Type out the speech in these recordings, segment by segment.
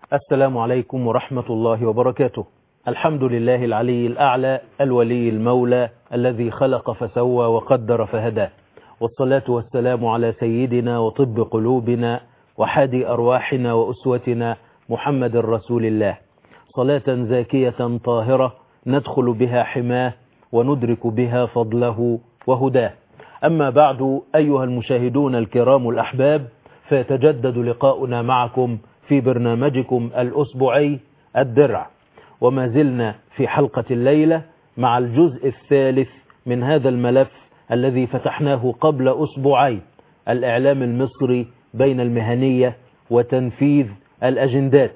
السلام عليكم ورحمة الله وبركاته الحمد لله العلي الأعلى الولي المولى الذي خلق فسوى وقدر فهدى والصلاة والسلام على سيدنا وطب قلوبنا وحادي أرواحنا وأسوتنا محمد رسول الله صلاة زاكية طاهرة ندخل بها حماه وندرك بها فضله وهداه أما بعد أيها المشاهدون الكرام الأحباب فيتجدد لقاؤنا معكم في برنامجكم الأسبوعي الدرع وما زلنا في حلقة الليلة مع الجزء الثالث من هذا الملف الذي فتحناه قبل أسبوعين الإعلام المصري بين المهنية وتنفيذ الأجندات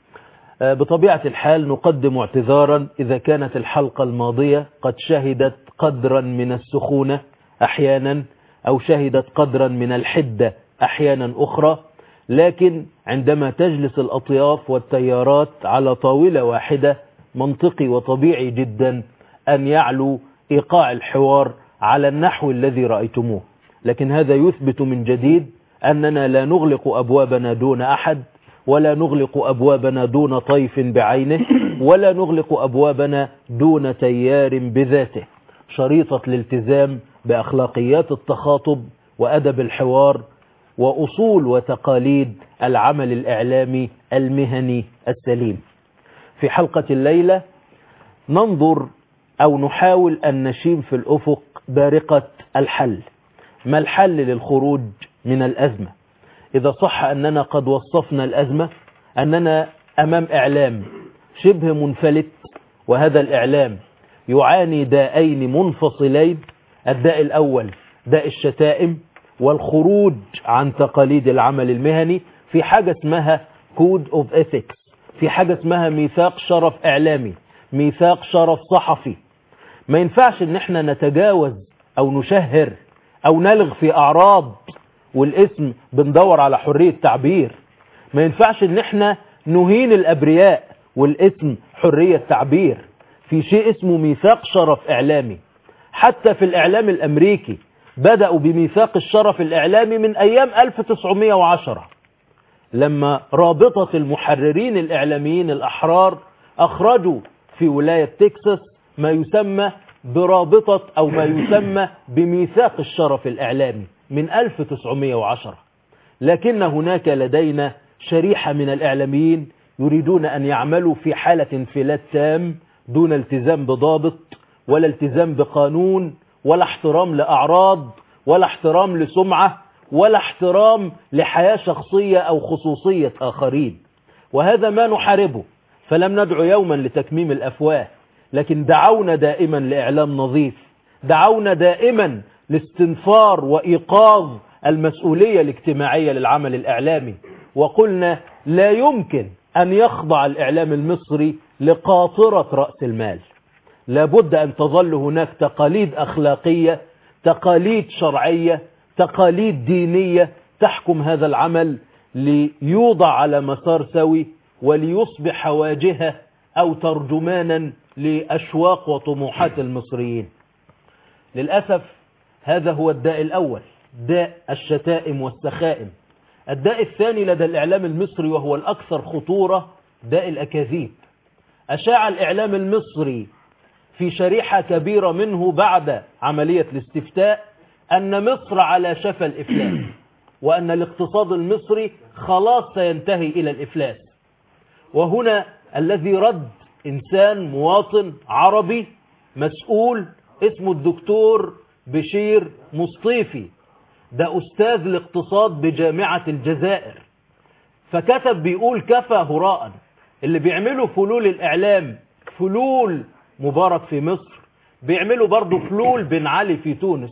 بطبيعة الحال نقدم اعتذارا إذا كانت الحلقة الماضية قد شهدت قدرا من السخونة أحيانا أو شهدت قدرا من الحدة أحيانا أخرى لكن عندما تجلس الأطياف والتيارات على طاولة واحدة منطقي وطبيعي جدا أن يعلو إيقاع الحوار على النحو الذي رأيتموه لكن هذا يثبت من جديد أننا لا نغلق أبوابنا دون أحد ولا نغلق أبوابنا دون طيف بعينه ولا نغلق أبوابنا دون تيار بذاته شريطة الالتزام بأخلاقيات التخاطب وأدب الحوار وأصول وتقاليد العمل الإعلامي المهني السليم في حلقة الليلة ننظر أو نحاول أن نشيم في الأفق بارقة الحل ما الحل للخروج من الأزمة إذا صح أننا قد وصفنا الأزمة أننا أمام إعلام شبه منفلت وهذا الإعلام يعاني دائين منفصلين الداء الأول داء الشتائم والخروج عن تقاليد العمل المهني في حاجة اسمها كود اوف اثكس في حاجة اسمها ميثاق شرف اعلامي ميثاق شرف صحفي ما ينفعش ان احنا نتجاوز او نشهر او نلغ في اعراض والاسم بندور على حرية تعبير ما ينفعش ان احنا نهين الابرياء والاسم حرية تعبير في شيء اسمه ميثاق شرف اعلامي حتى في الاعلام الامريكي بدأوا بميثاق الشرف الإعلامي من أيام 1910 لما رابطة المحررين الإعلاميين الأحرار أخرجوا في ولاية تكساس ما يسمى برابطة أو ما يسمى بميثاق الشرف الإعلامي من 1910 لكن هناك لدينا شريحة من الإعلاميين يريدون أن يعملوا في حالة انفلات تام دون التزام بضابط ولا التزام بقانون ولا احترام لأعراض ولا احترام لسمعة ولا احترام لحياة شخصية أو خصوصية آخرين وهذا ما نحاربه فلم ندعو يوما لتكميم الأفواه لكن دعونا دائما لإعلام نظيف دعونا دائما لاستنفار وإيقاظ المسؤولية الاجتماعية للعمل الإعلامي وقلنا لا يمكن أن يخضع الإعلام المصري لقاطرة رأس المال لابد أن تظل هناك تقاليد أخلاقية تقاليد شرعية تقاليد دينية تحكم هذا العمل ليوضع على مسار سوي وليصبح واجهة أو ترجمانا لأشواق وطموحات المصريين للأسف هذا هو الداء الأول داء الشتائم والسخائم الداء الثاني لدى الإعلام المصري وهو الأكثر خطورة داء الأكاذيب أشاع الإعلام المصري في شريحة كبيرة منه بعد عملية الاستفتاء أن مصر على شفا الإفلاس وأن الاقتصاد المصري خلاص سينتهي إلى الإفلاس وهنا الذي رد إنسان مواطن عربي مسؤول اسمه الدكتور بشير مصطيفي ده أستاذ الاقتصاد بجامعة الجزائر فكتب بيقول كفى هراء اللي بيعملوا فلول الإعلام فلول مبارك في مصر بيعملوا برضو فلول بن علي في تونس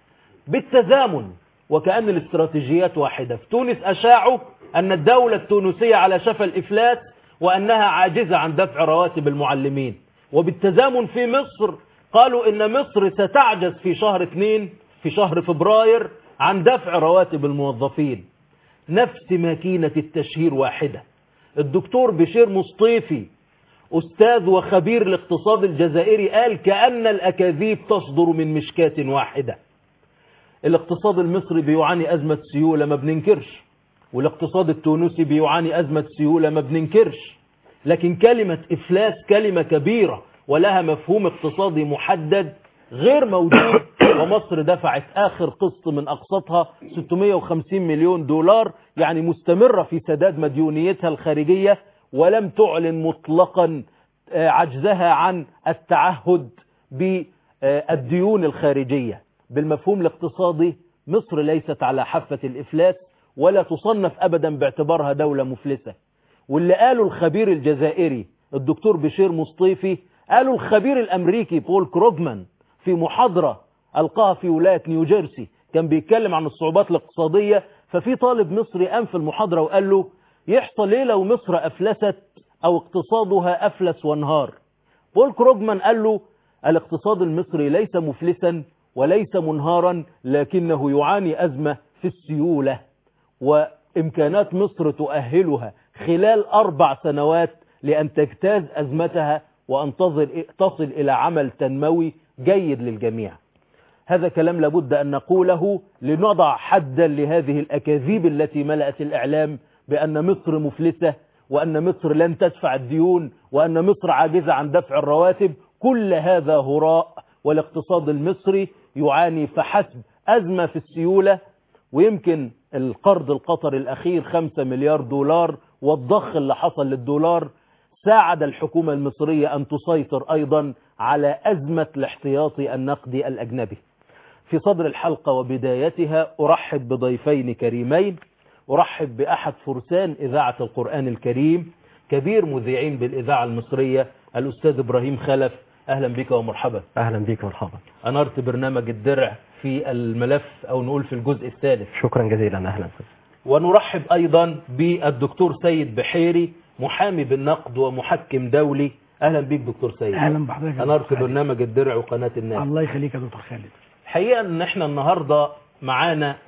بالتزامن وكأن الاستراتيجيات واحدة في تونس أشاعوا أن الدولة التونسية على شفا الإفلاس وأنها عاجزة عن دفع رواتب المعلمين وبالتزامن في مصر قالوا إن مصر ستعجز في شهر اثنين في شهر فبراير عن دفع رواتب الموظفين نفس ماكينة التشهير واحدة الدكتور بشير مصطيفي أستاذ وخبير الاقتصاد الجزائري قال كأن الأكاذيب تصدر من مشكاة واحدة الاقتصاد المصري بيعاني أزمة سيولة ما بننكرش والاقتصاد التونسي بيعاني أزمة سيولة ما بننكرش لكن كلمة إفلاس كلمة كبيرة ولها مفهوم اقتصادي محدد غير موجود ومصر دفعت آخر قسط من أقساطها 650 مليون دولار يعني مستمرة في سداد مديونيتها الخارجية ولم تعلن مطلقا عجزها عن التعهد بالديون الخارجية بالمفهوم الاقتصادي مصر ليست على حافة الإفلاس ولا تصنف أبدا باعتبارها دولة مفلسة واللي قاله الخبير الجزائري الدكتور بشير مصطيفي قاله الخبير الأمريكي بول كروجمان في محاضرة ألقاها في ولاية نيوجيرسي كان بيتكلم عن الصعوبات الاقتصادية ففي طالب مصري قام في المحاضرة وقال له يحصل ايه لو مصر أفلست أو اقتصادها أفلس وانهار بول كروجمان قال له الاقتصاد المصري ليس مفلسا وليس منهارا لكنه يعاني أزمة في السيولة وإمكانات مصر تؤهلها خلال أربع سنوات لأن تجتاز أزمتها وأن تصل إلى عمل تنموي جيد للجميع هذا كلام لابد أن نقوله لنضع حدا لهذه الأكاذيب التي ملأت الإعلام بأن مصر مفلسة وأن مصر لن تدفع الديون وأن مصر عاجزة عن دفع الرواتب كل هذا هراء والاقتصاد المصري يعاني فحسب أزمة في السيولة ويمكن القرض القطري الأخير 5 مليار دولار والضخ اللي حصل للدولار ساعد الحكومة المصرية أن تسيطر أيضا على أزمة الاحتياطي النقدي الأجنبي في صدر الحلقة وبدايتها أرحب بضيفين كريمين أرحب بأحد فرسان إذاعة القرآن الكريم كبير مذيعين بالإذاعة المصرية الأستاذ إبراهيم خلف أهلا بك ومرحبا أهلا بك ومرحبا أنرت برنامج الدرع في الملف أو نقول في الجزء الثالث شكرا جزيلا أهلا ونرحب أيضا بالدكتور سيد بحيري محامي بالنقد ومحكم دولي أهلا بك دكتور سيد أهلا بحضرتك أنرت برنامج الدرع وقناة الناس الله يخليك يا دكتور خالد الحقيقة ان احنا النهاردة معانا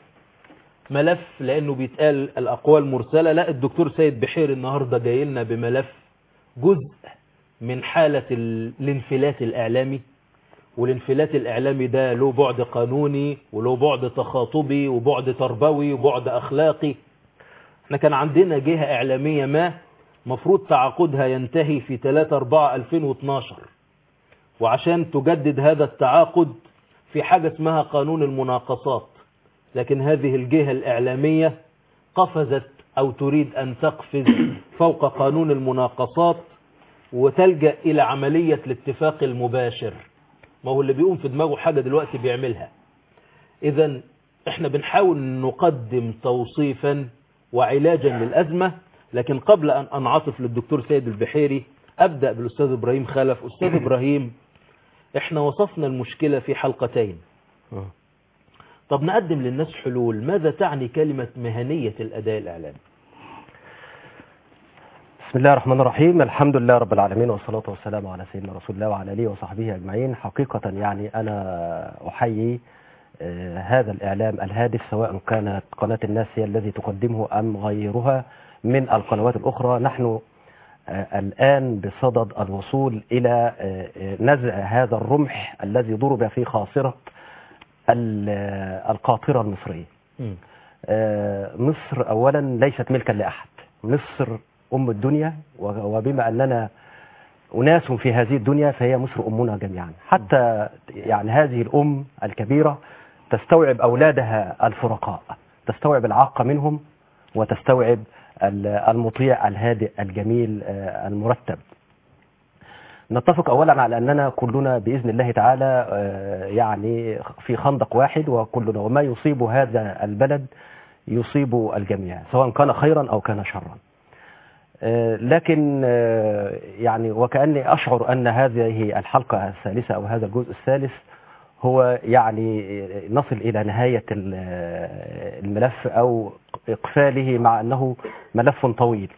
ملف لانه بيتقال الاقوال مرسلة لا الدكتور سيد بحير النهاردة جاي لنا بملف جزء من حالة الانفلات الاعلامي والانفلات الاعلامي ده له بعد قانوني وله بعد تخاطبي وبعد تربوي وبعد اخلاقي احنا كان عندنا جهة اعلامية ما مفروض تعاقدها ينتهي في 3-4-2012 وعشان تجدد هذا التعاقد في حاجة اسمها قانون المناقصات لكن هذه الجهة الإعلامية قفزت أو تريد أن تقفز فوق قانون المناقصات وتلجأ إلى عملية الاتفاق المباشر ما هو اللي بيقوم في دماغه حاجة دلوقتي بيعملها إذا احنا بنحاول نقدم توصيفا وعلاجا للأزمة لكن قبل أن أنعطف للدكتور سيد البحيري أبدأ بالأستاذ إبراهيم خلف أستاذ إبراهيم احنا وصفنا المشكلة في حلقتين طب نقدم للناس حلول ماذا تعني كلمة مهنية الأداء الإعلامي بسم الله الرحمن الرحيم الحمد لله رب العالمين والصلاة والسلام على سيدنا رسول الله وعلى آله وصحبه أجمعين حقيقة يعني أنا أحيي آه هذا الإعلام الهادف سواء كانت قناة الناس هي الذي تقدمه أم غيرها من القنوات الأخرى نحن الآن بصدد الوصول إلى نزع هذا الرمح الذي ضرب في خاصرة القاطرة المصرية مصر أولا ليست ملكا لأحد مصر أم الدنيا وبما أننا أناس في هذه الدنيا فهي مصر أمنا جميعا حتى يعني هذه الأم الكبيرة تستوعب أولادها الفرقاء تستوعب العاق منهم وتستوعب المطيع الهادئ الجميل المرتب نتفق اولا على اننا كلنا باذن الله تعالى يعني في خندق واحد وكلنا وما يصيب هذا البلد يصيب الجميع سواء كان خيرا او كان شرا لكن يعني وكاني اشعر ان هذه الحلقه الثالثه او هذا الجزء الثالث هو يعني نصل إلى نهاية الملف أو إقفاله مع أنه ملف طويل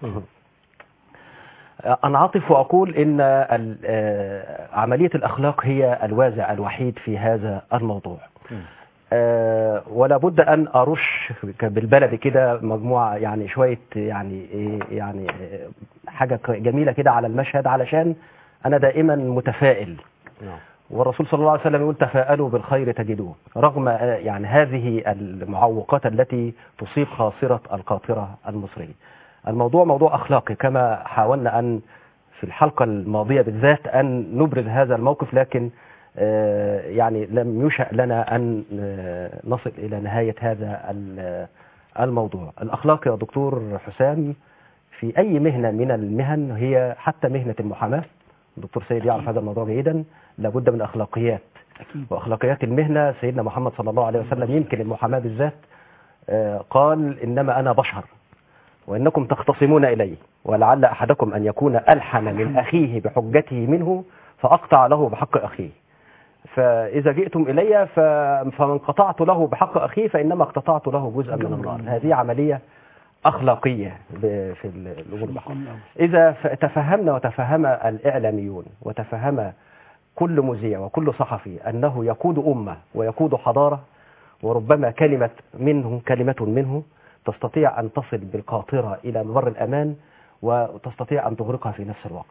أنعطف وأقول إن عملية الأخلاق هي الوازع الوحيد في هذا الموضوع ولا بد أن أرش بالبلد كده مجموعة يعني شوية يعني يعني حاجة جميلة كده على المشهد علشان أنا دائما متفائل والرسول صلى الله عليه وسلم يقول تفاءلوا بالخير تجدوه رغم آه، يعني هذه المعوقات التي تصيب خاصرة القاطرة المصرية الموضوع موضوع أخلاقي كما حاولنا أن في الحلقة الماضية بالذات أن نبرز هذا الموقف لكن آه، يعني لم يشأ لنا أن آه، نصل إلى نهاية هذا ال- الموضوع الأخلاق يا دكتور حسام في أي مهنة من المهن هي حتى مهنة المحاماة الدكتور سيد يعرف هذا الموضوع جيدا لابد من أخلاقيات أكيد واخلاقيات المهنه سيدنا محمد صلى الله عليه وسلم يمكن المحاماه بالذات آه، قال انما انا بشر وانكم تختصمون الي ولعل احدكم ان يكون الحن من اخيه بحجته منه فاقطع له بحق اخيه فاذا جئتم الي ف- فمن قطعت له بحق اخيه فانما اقتطعت له جزءا من النار هذه عمليه اخلاقيه ب- في الامور البحرية. إذا ف- تفهمنا وتفهم الإعلاميون وتفهم كل مذيع وكل صحفي أنه يقود أمة ويقود حضارة وربما كلمة منه كلمة منه تستطيع أن تصل بالقاطرة إلى مبر الأمان وتستطيع أن تغرقها في نفس الوقت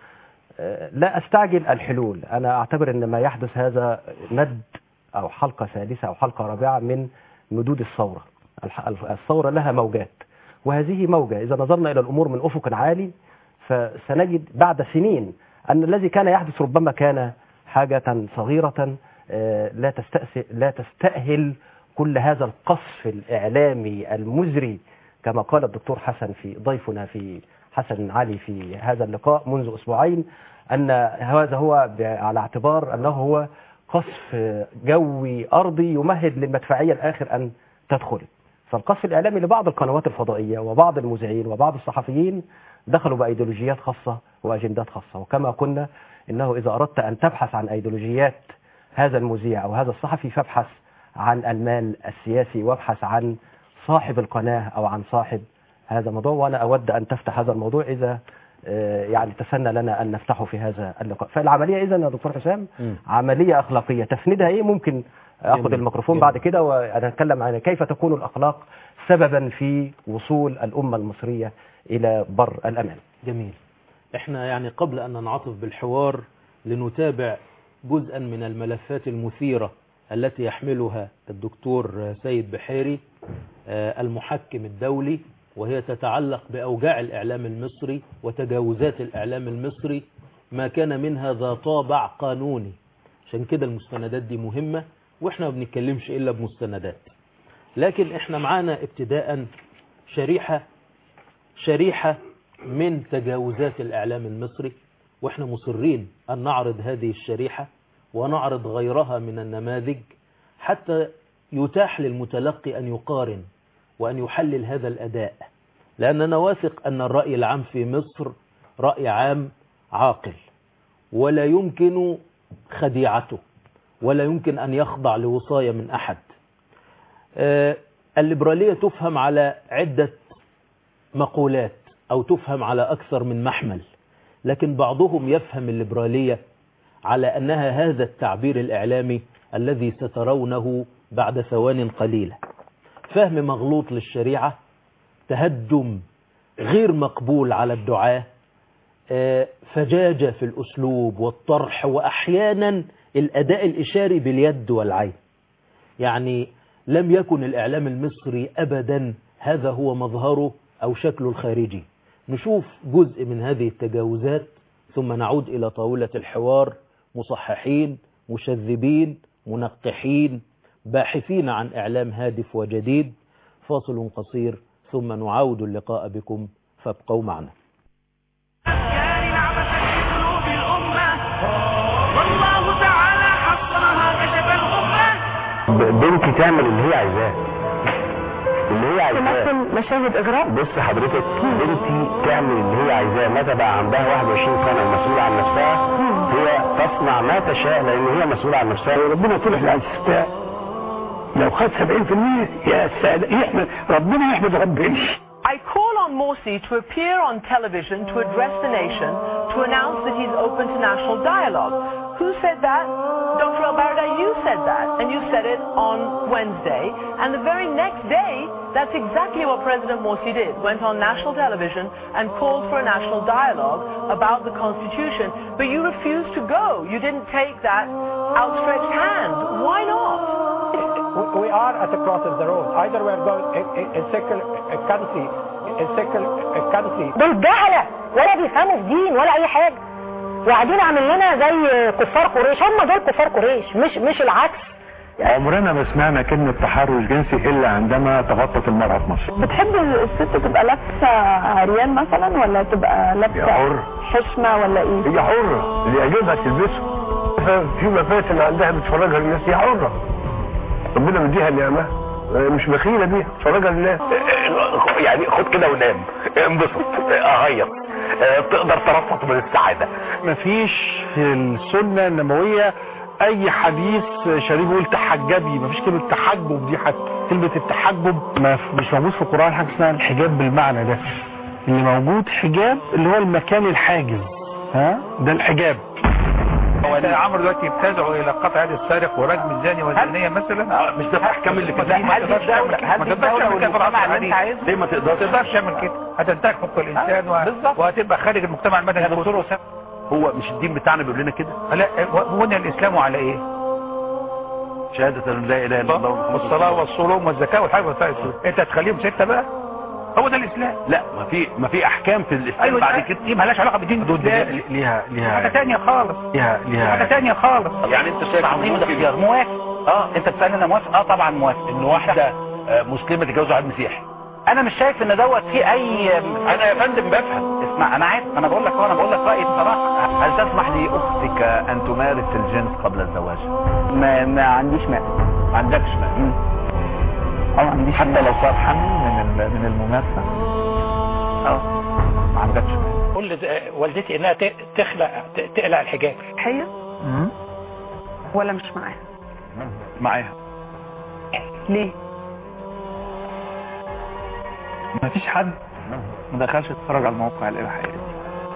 آه، لا أستعجل الحلول أنا أعتبر أن ما يحدث هذا مد أو حلقة ثالثة أو حلقة رابعة من مدود الثورة الح- الثورة لها موجات وهذه موجة إذا نظرنا إلى الأمور من أفق عالي فسنجد بعد سنين أن الذي كان يحدث ربما كان حاجة صغيرة آه، لا تستأس- لا تستأهل كل هذا القصف الإعلامي المزري كما قال الدكتور حسن في ضيفنا في حسن علي في هذا اللقاء منذ أسبوعين أن هذا هو ب- على اعتبار أنه هو قصف جوي أرضي يمهد للمدفعية الآخر أن تدخل فالقصف الإعلامي لبعض القنوات الفضائية وبعض المذيعين وبعض الصحفيين دخلوا بأيديولوجيات خاصة وأجندات خاصة وكما قلنا إنه إذا أردت أن تبحث عن أيديولوجيات هذا المذيع أو هذا الصحفي فابحث عن المال السياسي وابحث عن صاحب القناة أو عن صاحب هذا الموضوع وأنا أود أن تفتح هذا الموضوع إذا آه، يعني تسنى لنا أن نفتحه في هذا اللقاء فالعملية إذا يا دكتور حسام مم. عملية أخلاقية تفندها إيه ممكن أخذ جميل. الميكروفون جميل. بعد كده ونتكلم عن كيف تكون الأخلاق سببا في وصول الأمة المصرية إلى بر الأمان جميل احنا يعني قبل ان ننعطف بالحوار لنتابع جزءا من الملفات المثيرة التي يحملها الدكتور سيد بحيري آه، المحكم الدولي وهي تتعلق بأوجاع الإعلام المصري وتجاوزات الإعلام المصري ما كان منها ذا طابع قانوني عشان كده المستندات دي مهمة واحنا ما بنتكلمش إلا بمستندات لكن احنا معانا ابتداء شريحة شريحة من تجاوزات الإعلام المصري وإحنا مصرين أن نعرض هذه الشريحة ونعرض غيرها من النماذج حتى يتاح للمتلقي أن يقارن وأن يحلل هذا الأداء لأننا واثق أن الرأي العام في مصر رأي عام عاقل ولا يمكن خديعته ولا يمكن أن يخضع لوصاية من أحد آه، الليبرالية تفهم على عدة مقولات أو تفهم على أكثر من محمل لكن بعضهم يفهم الليبرالية على أنها هذا التعبير الإعلامي الذي سترونه بعد ثوان قليلة فهم مغلوط للشريعة تهدم غير مقبول على الدعاة آه، فجاجة في الأسلوب والطرح وأحيانا الأداء الإشاري باليد والعين يعني لم يكن الإعلام المصري أبدا هذا هو مظهره أو شكله الخارجي نشوف جزء من هذه التجاوزات ثم نعود إلى طاولة الحوار مصححين مشذبين منقحين باحثين عن إعلام هادف وجديد فاصل قصير ثم نعاود اللقاء بكم فابقوا معنا كان نعمة في قلوب الأمة والله تعالى حصرها كشف الأمة بنتي تعمل اللي هي عايزاه اللي هي عايزاه تمثل مشاهد اغراء بص حضرتك بنتي تعمل اللي هي عايزاه متى بقى عندها 21 سنه ومسؤوله عن نفسها هي تصنع ما تشاء لان هي مسؤوله عن نفسها ربنا صلح الاستفتاء لو خد 70% يا سادة يحمد ربنا يحمد ربنا I call on Morsi to appear on television to address the nation to announce that he's open to national dialogue. Who said that? Dr. Barada, you said that, and you said it on Wednesday, and the very next day, that's exactly what President Morsi did. Went on national television and called for a national dialogue about the Constitution, but you refused to go. You didn't take that outstretched hand. Why not? We- We are at the cross of the road. Either we are going in, in, in secular uh, country, in secular uh, country دول جهلة ولا بيفهموا في دين ولا اي حاجة وقاعدين عامل لنا زي كفار قريش هم دول كفار قريش مش مش العكس عمرنا ما سمعنا كلمة تحرش جنسي إلا عندما تغطت المرأة في مصر بتحب الست تبقى لابسة عريان مثلا ولا تبقى يا حر. حشمة ولا ايه هي حرة اللي يعجبها تلبسه في مفاتن عندها بتفرجها للناس هي حرة ربنا مديها النعمة مش بخيلة بيها تفرجها للناس يعني خد كده ونام انبسط اهيط تقدر ترفض من السعادة مفيش في السنة النبوية اي حديث شريف يقول تحجبي مفيش كلمة تحجب دي حتى كلمة التحجب ما ف- مش موجود في القرآن حاجة اسمها الحجاب بالمعنى ده اللي موجود حجاب اللي هو المكان الحاجز ها ده الحجاب عمرو دلوقتي ابتدعوا الى قطع يد السارق ورجم الزاني والزانيه مثلا مش ده الاحكام اللي كده ما تقدرش تعمل كده ما تقدرش تعمل كده في العصر الحديث ليه ما ما تقدرش تقدرش تعمل كده هتنتهك حقوق الانسان و- وهتبقى خارج المجتمع المدني يا دكتور هو مش الدين بتاعنا بيقول لنا كده لا بني الاسلام على ايه؟ شهادة ان لا اله الا الله ومحمد رسول والصلاه الله. والصوم والزكاه والحج والصلاه انت هتخليهم سته بقى هو ده الاسلام لا ما في ما في احكام في الاسلام ايوه بعد بعد كده كده دي مالهاش علاقه بالدين الاسلامي ليها حاجه ليها ثانيه خالص ليها حاجه ليها ثانيه خالص يعني انت شايف تعظيم إن ممكن- الاختيار موافق اه انت بتسالني انا موافق اه طبعا موافق ان واحدة آه، مسلمة تتجوز واحد مسيحي انا مش شايف ان دوت فيه اي انا يا فندم بفهم اسمع انا عارف انا بقول لك انا بقول لك رايي بصراحه هل تسمح لاختك ان تمارس الجنس قبل الزواج؟ ما ما عنديش مانع ما عندكش مانع اه ما عنديش حتى لو صار حمل من ال- من الممارسه؟ اه ما عندكش مانع كل والدتي انها ت- تخلع ت- تقلع الحجاب هي ولا مش معاها معاها ليه ما فيش حد ما دخلش يتفرج على المواقع الاباحيه دي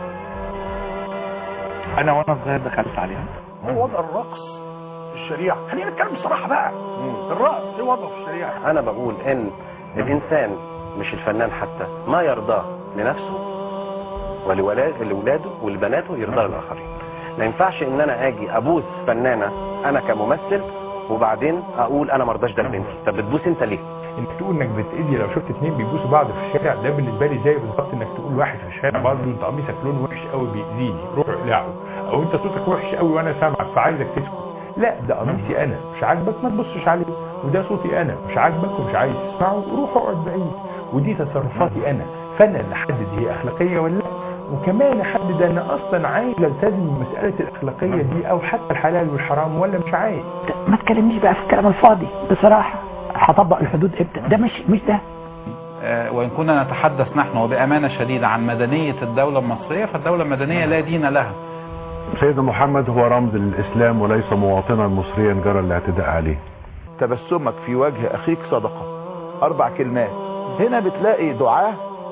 انا وانا صغير دخلت عليها هو وضع الرقص في الشريعة خلينا نتكلم بصراحة بقى الرقص ايه وضعه في الشريعة انا بقول ان الانسان مش الفنان حتى ما يرضاه لنفسه ولولا- لولاده ولبناته يرضاه للاخرين ما ينفعش ان انا اجي ابوس فنانه انا كممثل وبعدين اقول انا مرضاش ده لبنتي طب بتبوس انت ليه انك تقول انك بتأذي لو شفت اتنين بيبوسوا بعض في الشارع ده بالنسبه لي زي بالظبط انك تقول واحد في الشارع برضه انت قميصك لون وحش قوي بيأذيني روح اقلعه او انت صوتك وحش قوي وانا سامعك فعايزك تسكت لا ده قميصي انا مش عاجبك ما تبصش عليه وده صوتي انا مش عاجبك ومش عايز تسمعه روح اقعد بعيد ودي تصرفاتي انا فانا اللي احدد هي اخلاقيه ولا لا وكمان احدد انا اصلا عايز التزم بمساله الاخلاقيه دي او حتى الحلال والحرام ولا مش عايز ما تكلمنيش بقى في الكلام الفاضي بصراحة هطبق الحدود امتى ده مش مش ده آه، وإن كنا نتحدث نحن وبأمانة شديدة عن مدنية الدولة المصرية فالدولة المدنية لا دين لها سيدنا محمد هو رمز للإسلام وليس مواطنا مصريا جرى الاعتداء عليه تبسمك في وجه أخيك صدقة أربع كلمات هنا بتلاقي دعاء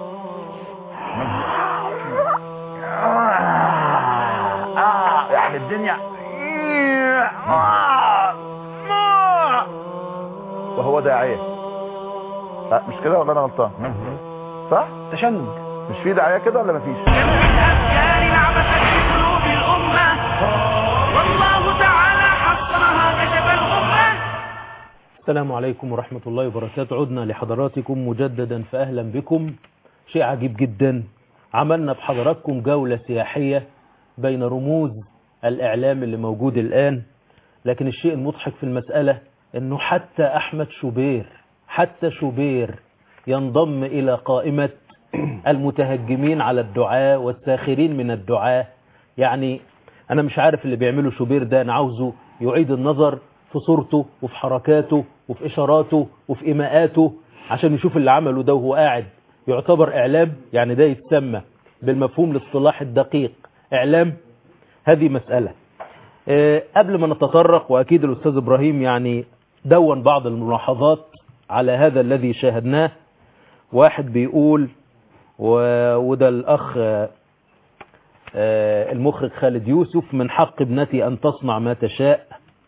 يعني الدنيا وهو داعية لا مش كده ولا انا غلطان صح تشنج مش في داعية كده ولا مفيش الأفكار انعبثت في قلوب الأمة والله تعالى حصرها كشف الغمة السلام عليكم ورحمة الله وبركاته عدنا لحضراتكم مجددا فأهلا بكم شيء عجيب جدا عملنا بحضراتكم جولة سياحية بين رموز الإعلام اللي موجود الآن لكن الشيء المضحك في المسألة أنه حتى أحمد شوبير حتى شوبير ينضم إلى قائمة المتهجمين على الدعاء والساخرين من الدعاء يعني أنا مش عارف اللي بيعمله شوبير ده أنا عاوزه يعيد النظر في صورته وفي حركاته وفي إشاراته وفي إيماءاته عشان يشوف اللي عمله ده وهو قاعد يعتبر إعلام يعني ده يتسمى بالمفهوم الاصطلاحي الدقيق إعلام هذه مسألة آه، قبل ما نتطرق وأكيد الأستاذ إبراهيم يعني دون بعض الملاحظات على هذا الذي شاهدناه واحد بيقول و- وده الأخ آه، آه، المخرج خالد يوسف من حق ابنتي أن تصنع ما تشاء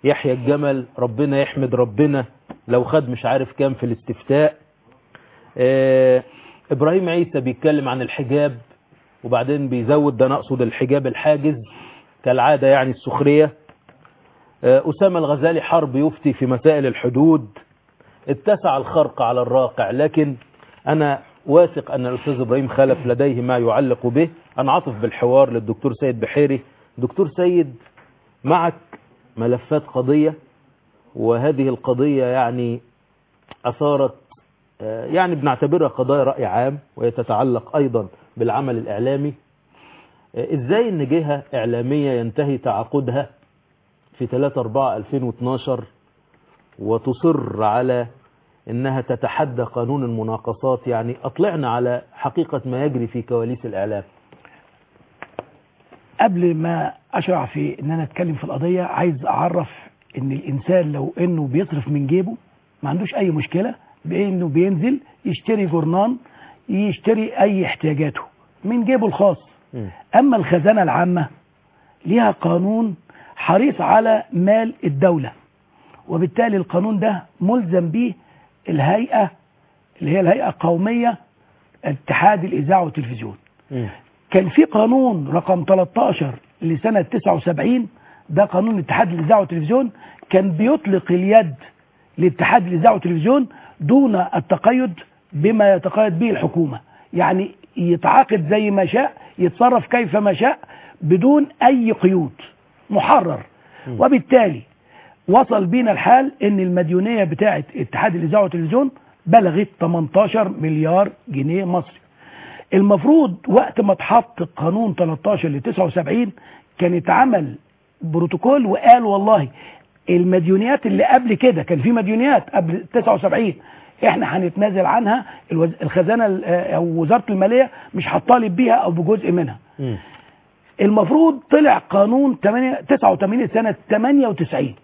يحيى الجمل ربنا يحمد ربنا لو خد مش عارف كام في الاستفتاء آه، ابراهيم عيسى بيتكلم عن الحجاب وبعدين بيزود ده نقصد الحجاب الحاجز كالعادة يعني السخرية آه، أسامة الغزالي حرب يفتي في مسائل الحدود اتسع الخرق على الراقع لكن أنا واثق أن الأستاذ إبراهيم خلف لديه ما يعلق به أنا عاطف بالحوار للدكتور سيد بحيري دكتور سيد معك ملفات قضية وهذه القضية يعني أثارت آه، يعني بنعتبرها قضايا رأي عام وهي تتعلق أيضا بالعمل الإعلامي آه، إزاي إن جهة إعلامية ينتهي تعاقدها في 3/4/2012 وتصر على إنها تتحدى قانون المناقصات يعني أطلعنا على حقيقة ما يجري في كواليس الإعلام قبل ما اشرع في ان انا اتكلم في القضيه عايز اعرف ان الانسان لو انه بيصرف من جيبه ما عندوش اي مشكله بانه بينزل يشتري جورنان يشتري اي احتياجاته من جيبه الخاص اما الخزانه العامه ليها قانون حريص على مال الدوله وبالتالي القانون ده ملزم به الهيئه اللي هي الهيئه القوميه اتحاد الاذاعه والتلفزيون كان في قانون رقم 13 لسنة 79 ده قانون اتحاد الإذاعة والتلفزيون كان بيطلق اليد لاتحاد الإذاعة والتلفزيون دون التقيد بما يتقيد به الحكومة يعني يتعاقد زي ما شاء يتصرف كيف ما شاء بدون أي قيود محرر وبالتالي وصل بينا الحال ان المديونية بتاعة اتحاد الإذاعة والتلفزيون بلغت 18 مليار جنيه مصري المفروض وقت ما اتحط قانون 13 ل 79 كان اتعمل بروتوكول وقال والله المديونيات اللي قبل كده كان في مديونيات قبل 79 احنا هنتنازل عنها الوز- الخزانه ال- او وزاره الماليه مش هتطالب بيها او بجزء منها المفروض طلع قانون 8 89 سنه 98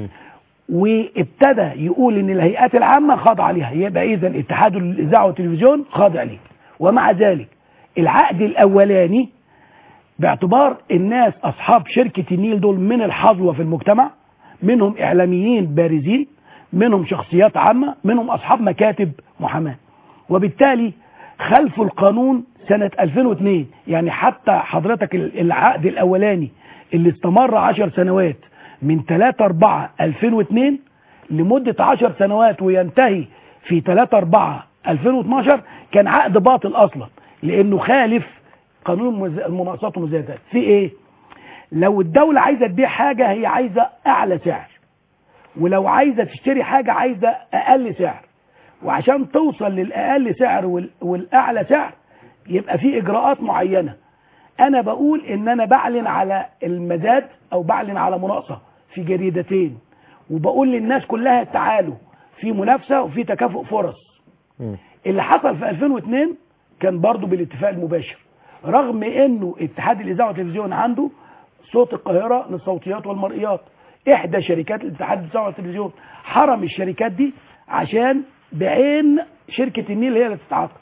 وابتدى يقول ان الهيئات العامه خاضعه ليها يبقى اذا اتحاد الاذاعه والتلفزيون خاضع ليه ومع ذلك العقد الاولاني باعتبار الناس اصحاب شركه النيل دول من الحظوه في المجتمع منهم اعلاميين بارزين منهم شخصيات عامه منهم اصحاب مكاتب محاماه وبالتالي خلفوا القانون سنه 2002 يعني حتى حضرتك ال- العقد الاولاني اللي استمر 10 سنوات من 3 4 2002 لمده 10 سنوات وينتهي في 3 4 2012 كان عقد باطل اصلا لانه خالف قانون المز- المناقصات والمزايدات في ايه لو الدولة عايزة تبيع حاجة هي عايزة اعلى سعر ولو عايزة تشتري حاجة عايزة اقل سعر وعشان توصل للاقل سعر وال- والاعلى سعر يبقى في اجراءات معينة انا بقول ان انا بعلن على المزاد او بعلن على مناقصة في جريدتين وبقول للناس كلها تعالوا في منافسة وفي تكافؤ فرص اللي حصل في 2002 كان برضو بالاتفاق المباشر رغم انه اتحاد الاذاعه والتلفزيون عنده صوت القاهره للصوتيات والمرئيات احدى شركات الاتحاد الاذاعه والتلفزيون حرم الشركات دي عشان بعين شركه النيل هي اللي تتعاقد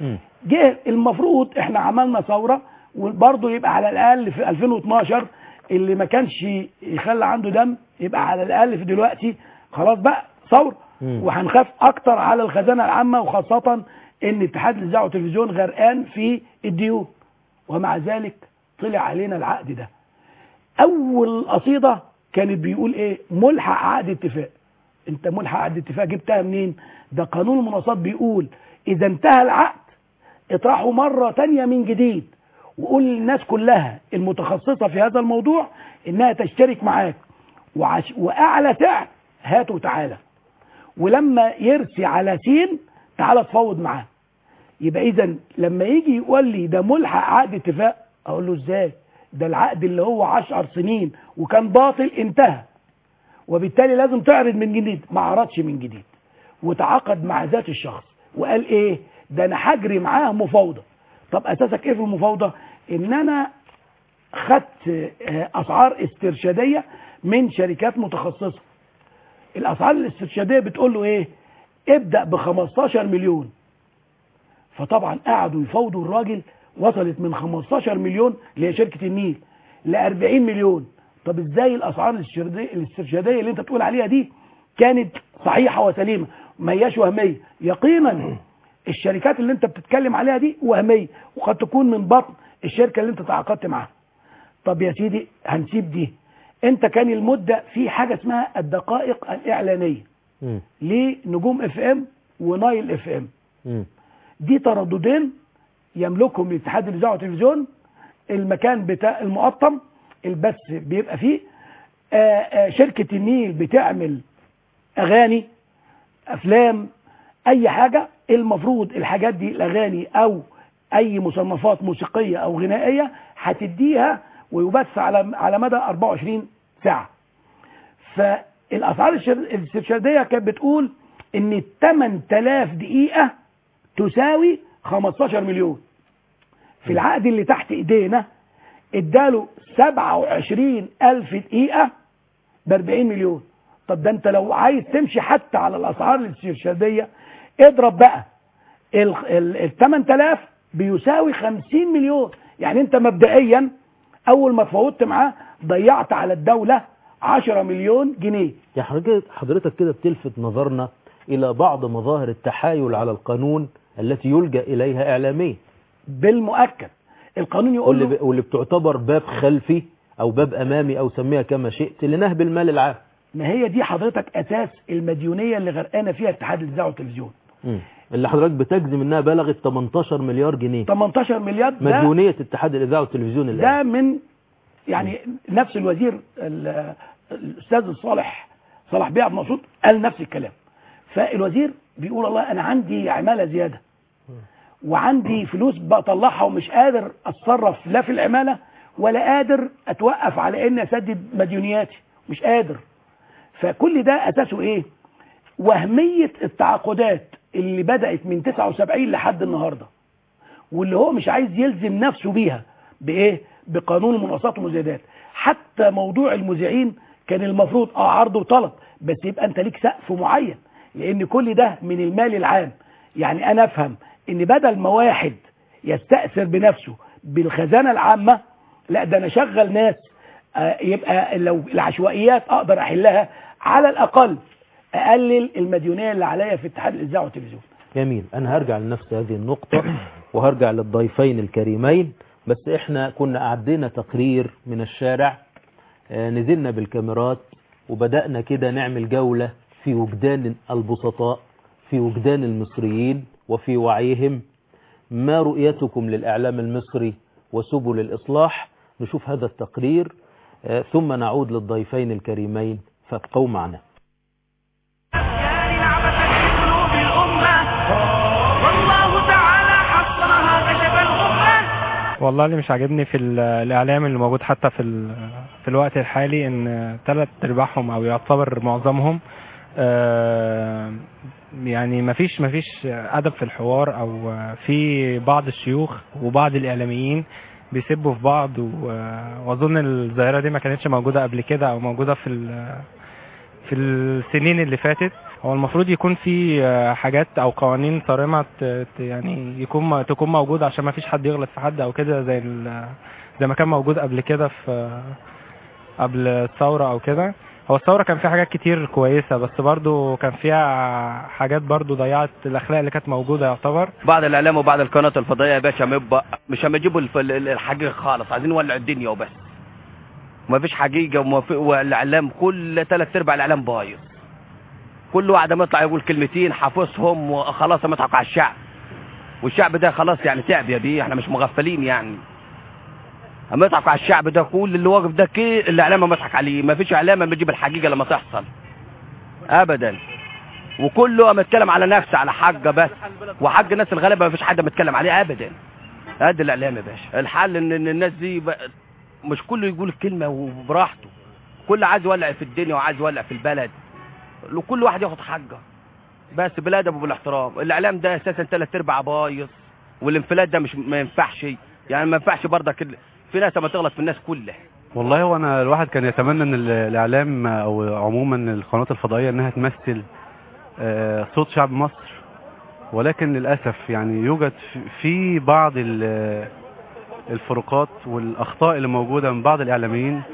جه المفروض احنا عملنا ثوره وبرضه يبقى على الاقل في 2012 اللي ما كانش يخلى عنده دم يبقى على الاقل في دلوقتي خلاص بقى ثوره وهنخاف اكتر على الخزانه العامه وخاصه ان اتحاد الاذاعه والتلفزيون غرقان في الديون ومع ذلك طلع علينا العقد ده اول قصيده كانت بيقول ايه ملحق عقد اتفاق انت ملحق عقد اتفاق جبتها منين ده قانون المناصات بيقول اذا انتهى العقد اطرحه مرة تانية من جديد وقول للناس كلها المتخصصة في هذا الموضوع انها تشترك معاك وعش... واعلى سعر هات وتعالى ولما يرسي على سين تعالى تفاوض معاه يبقى اذا لما يجي يقول لي ده ملحق عقد اتفاق اقول له ازاي ده العقد اللي هو عشر سنين وكان باطل انتهى وبالتالي لازم تعرض من جديد ما عرضش من جديد وتعاقد مع ذات الشخص وقال ايه ده انا هجري معاه مفاوضه طب اساسك ايه في المفاوضه ان انا خدت آه، اسعار استرشاديه من شركات متخصصه الاسعار الاسترشاديه بتقول له ايه ابدا ب 15 مليون فطبعا قعدوا يفاوضوا الراجل وصلت من 15 مليون اللي هي شركه النيل ل 40 مليون طب طب ازاي الاسعار الاستشهاديه الاستشهاديه اللي انت تقول عليها دي كانت صحيحه وسليمه ما هياش وهميه يقينا الشركات اللي انت بتتكلم عليها دي وهميه وقد تكون من بطن الشركه اللي انت تعاقدت معاها طب يا سيدي هنسيب دي انت كان المده في حاجه اسمها الدقائق الاعلانيه مم. لنجوم اف ام ونايل اف ام مم. دي ترددين يملكهم الاتحاد الاذاعه والتلفزيون المكان بتاع المقطم البث بيبقى فيه آه، آه، شركه النيل بتعمل اغاني افلام اي حاجه المفروض الحاجات دي الاغاني او اي مصنفات موسيقيه او غنائيه هتديها ويبث على على مدى 24 ساعه فالاسعار الشر- الاستشهاديه كانت بتقول ان 8000 دقيقه تساوي 15 مليون في العقد اللي تحت ايدينا اداله 27000 دقيقه ب 40 مليون طب ده انت لو عايز تمشي حتى على الاسعار الاستشهاديه اضرب بقى ال ال- ال 8000 بيساوي 50 مليون يعني انت مبدئيا اول ما تفاوضت معاه ضيعت على الدوله 10 مليون جنيه يا حضرتك حضرتك كده بتلفت نظرنا إلى بعض مظاهر التحايل على القانون التي يلجأ إليها إعلاميا بالمؤكد القانون يقول واللي, له ب... واللي بتعتبر باب خلفي أو باب أمامي أو سميها كما شئت لنهب المال العام ما هي دي حضرتك اساس المديونيه اللي غرقانه فيها اتحاد الاذاعه والتلفزيون مم. اللي حضرتك بتجزم إنها بلغت 18 مليار جنيه 18 مليار ده مديونية اتحاد الإذاعة والتلفزيون الآن ده من يعني نفس الوزير ال- الاستاذ الصالح صلاح بيه عبد المقصود قال نفس الكلام فالوزير بيقول الله انا عندي عماله زياده وعندي فلوس بطلعها ومش قادر اتصرف لا في العماله ولا قادر اتوقف على اني اسدد مديونياتي مش قادر فكل ده اساسه ايه وهميه التعاقدات اللي بدات من 79 لحد النهارده واللي هو مش عايز يلزم نفسه بيها بايه بقانون المناقصات والمزايدات حتى موضوع المذيعين كان المفروض اه عرض وطلب بس يبقى انت ليك سقف معين لان كل ده من المال العام يعني انا افهم ان بدل ما واحد يستأثر بنفسه بالخزانة العامة لا ده انا اشغل ناس آه، يبقى لو العشوائيات اقدر احلها على الاقل اقلل المديونيه اللي عليا في اتحاد الاذاعه والتلفزيون جميل أنا هرجع لنفس هذه النقطة وهرجع للضيفين الكريمين بس إحنا كنا أعدينا تقرير من الشارع آه، نزلنا بالكاميرات وبدأنا كده نعمل جولة في وجدان البسطاء في وجدان المصريين وفي وعيهم ما رؤيتكم للإعلام المصري وسبل الإصلاح نشوف هذا التقرير آه، ثم نعود للضيفين الكريمين فابقوا معنا قلوب الأمة والله تعالى حصرها كشف الأمة والله اللي مش عاجبني في ال- الاعلام اللي موجود حتى في ال- في الوقت الحالي ان ثلاث ارباعهم او يعتبر معظمهم آه، يعني مفيش مفيش ادب في الحوار او في بعض الشيوخ وبعض الاعلاميين بيسبوا في بعض و- واظن الظاهره دي ما كانتش موجوده قبل كده او موجوده في ال- في السنين اللي فاتت هو المفروض يكون في آه، حاجات او قوانين صارمه ت- ت- يعني يكون تكون موجوده عشان ما فيش حد يغلط في حد او كده زي ال- زي ما كان موجود قبل كده في قبل الثوره او كده هو الثوره كان فيها حاجات كتير كويسه بس برضو كان فيها حاجات برضو ضيعت الاخلاق اللي كانت موجوده يعتبر بعض الاعلام وبعض القنوات الفضائيه يا باشا مبقى مش هم يجيبوا الف- ال- الحقيقه خالص عايزين نولع الدنيا وبس وما فيش حقيقه وما في والاعلام كل ثلاث ارباع الاعلام بايظ كل واحد ما يطلع يقول كلمتين حافظهم وخلاص مضحك على الشعب والشعب ده خلاص يعني تعب يا بيه احنا مش مغفلين يعني اما يضحك على الشعب ده كل اللي واقف ده كي الاعلام ما يضحك عليه ما فيش اعلام بيجيب الحقيقه لما تحصل ابدا وكله اما يتكلم على نفسه على حاجه بس وحق الناس الغلابه ما فيش حد متكلم عليه ابدا ادي الاعلام يا باشا الحل ان إن الناس دي بقى مش كله يقول الكلمه وبراحته كل عايز يولع في الدنيا وعايز يولع في البلد وكل واحد ياخد حقه بس بالادب وبالاحترام الاعلام ده اساسا ثلاث ارباع بايظ والانفلات ده مش ما ينفعش يعني ما ينفعش برضك ال- في ناس ما تغلط في الناس كلها والله هو انا الواحد كان يتمنى ان ال- الاعلام او عموما القنوات الفضائيه انها تمثل آه، صوت شعب مصر ولكن للاسف يعني يوجد في- في بعض ال- الفروقات والاخطاء اللي موجوده من بعض الاعلاميين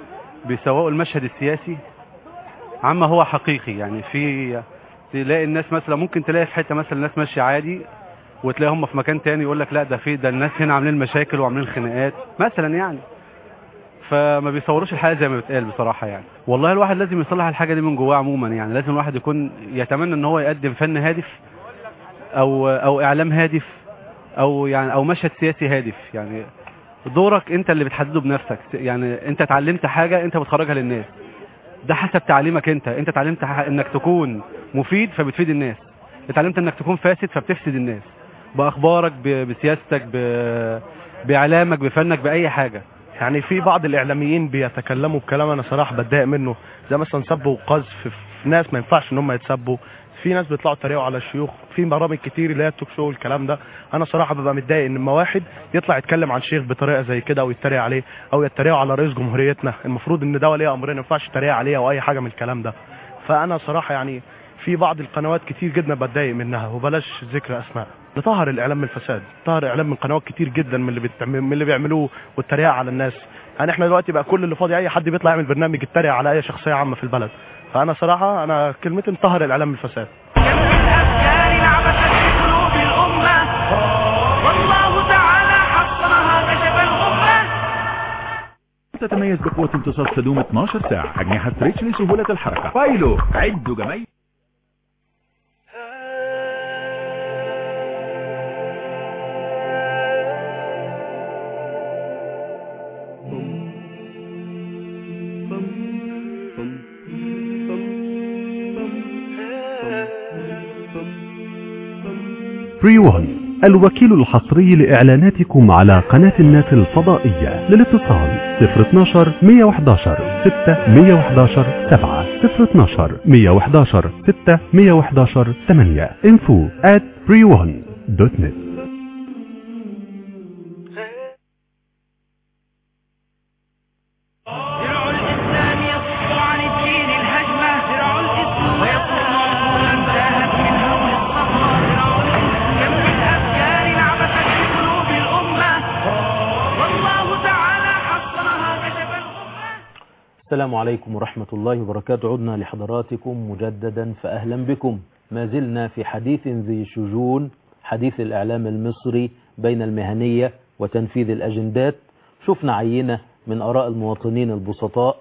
بيسوقوا المشهد السياسي عما هو حقيقي يعني في تلاقي الناس مثلا ممكن تلاقي في حته مثلا الناس ماشيه عادي وتلاقي هم في مكان تاني يقول لك لا ده في ده الناس هنا عاملين مشاكل وعاملين خناقات مثلا يعني فما بيصوروش الحياه زي ما بتقال بصراحه يعني والله الواحد لازم يصلح الحاجه دي من جواه عموما يعني لازم الواحد يكون يتمنى ان هو يقدم فن هادف او او اعلام هادف او يعني او مشهد سياسي هادف يعني دورك انت اللي بتحدده بنفسك يعني انت اتعلمت حاجه انت بتخرجها للناس ده حسب تعليمك انت انت اتعلمت ح- انك تكون مفيد فبتفيد الناس اتعلمت انك تكون فاسد فبتفسد الناس باخبارك ب- بسياستك ب- باعلامك بفنك باي حاجه يعني في بعض الاعلاميين بيتكلموا بكلام انا صراحه بتضايق منه زي مثلا سب وقذف في ناس ما ينفعش ان هم يتسبوا في ناس بيطلعوا يتريقوا على الشيوخ في برامج كتير اللي هي التوك شو والكلام ده انا صراحه ببقى متضايق ان لما واحد يطلع يتكلم عن شيخ بطريقه زي كده او يتريق عليه او يتريقوا على رئيس جمهوريتنا المفروض ان ده ولي امرنا ما ينفعش يتريق عليه او اي حاجه من الكلام ده فانا صراحه يعني في بعض القنوات كتير جدا بتضايق منها وبلاش ذكر اسماء نطهر الاعلام من الفساد طهر اعلام من قنوات كتير جدا من اللي بتعمل من اللي بيعملوه والتريقه على الناس يعني احنا دلوقتي بقى كل اللي فاضي اي حد بيطلع يعمل برنامج يتريق على اي شخصيه عامه في البلد فانا صراحه انا كلمتي نطهر الاعلام من الفساد الأفكار لعبت في قلوب الأمة والله تعالى حصرها كشف الغمة تتميز بقوة امتصاص تدوم 12 ساعة أجنحة ستريتش لسهولة الحركة فايلو عدوا جميع فري ون الوكيل الحصري لإعلاناتكم على قناة الناس الفضائية للاتصال 012 111 6 111 7 012 111 6 111 8 info at freeone.net درع الإسلام يصد عن الدين الهجمة درع الإسلام ويصد عقولا زاهت من هول الصخرة درع الإسلام كم من أفكار لعبت في قلوب الأمة والله تعالى حصرها كشف الغمة السلام عليكم ورحمة الله وبركاته عدنا لحضراتكم مجددا فأهلا بكم ما زلنا في حديث ذي شجون حديث الإعلام المصري بين المهنية وتنفيذ الأجندات شفنا عينة من آراء المواطنين البسطاء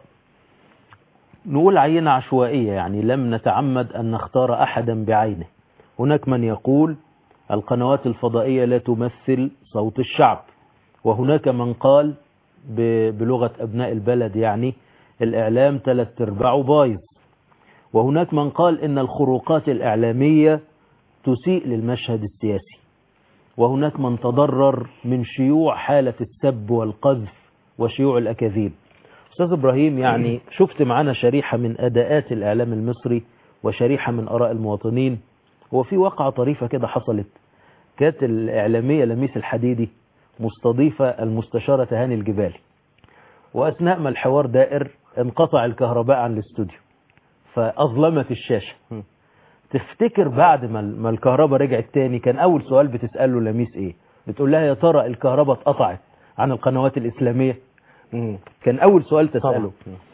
نقول عينة عشوائية يعني لم نتعمد أن نختار أحدا بعينه هناك من يقول القنوات الفضائية لا تمثل صوت الشعب وهناك من قال ب- بلغة أبناء البلد يعني الإعلام ثلاث أرباعه بايظ وهناك من قال إن الخروقات الإعلامية تسيء للمشهد السياسي وهناك من تضرر من شيوع حالة السب والقذف وشيوع الأكاذيب أستاذ إبراهيم يعني شفت معنا شريحة من أداءات الإعلام المصري وشريحة من آراء المواطنين وفي واقعة طريفة كده حصلت كانت الإعلامية لميس الحديدي مستضيفة المستشارة هاني الجبالي وأثناء ما الحوار دائر انقطع الكهرباء عن الاستوديو فأظلمت الشاشة تفتكر بعد ما ما الكهرباء رجعت تاني كان أول سؤال بتسأله لميس إيه بتقول لها يا ترى الكهرباء اتقطعت عن القنوات الإسلامية كان أول سؤال تسأله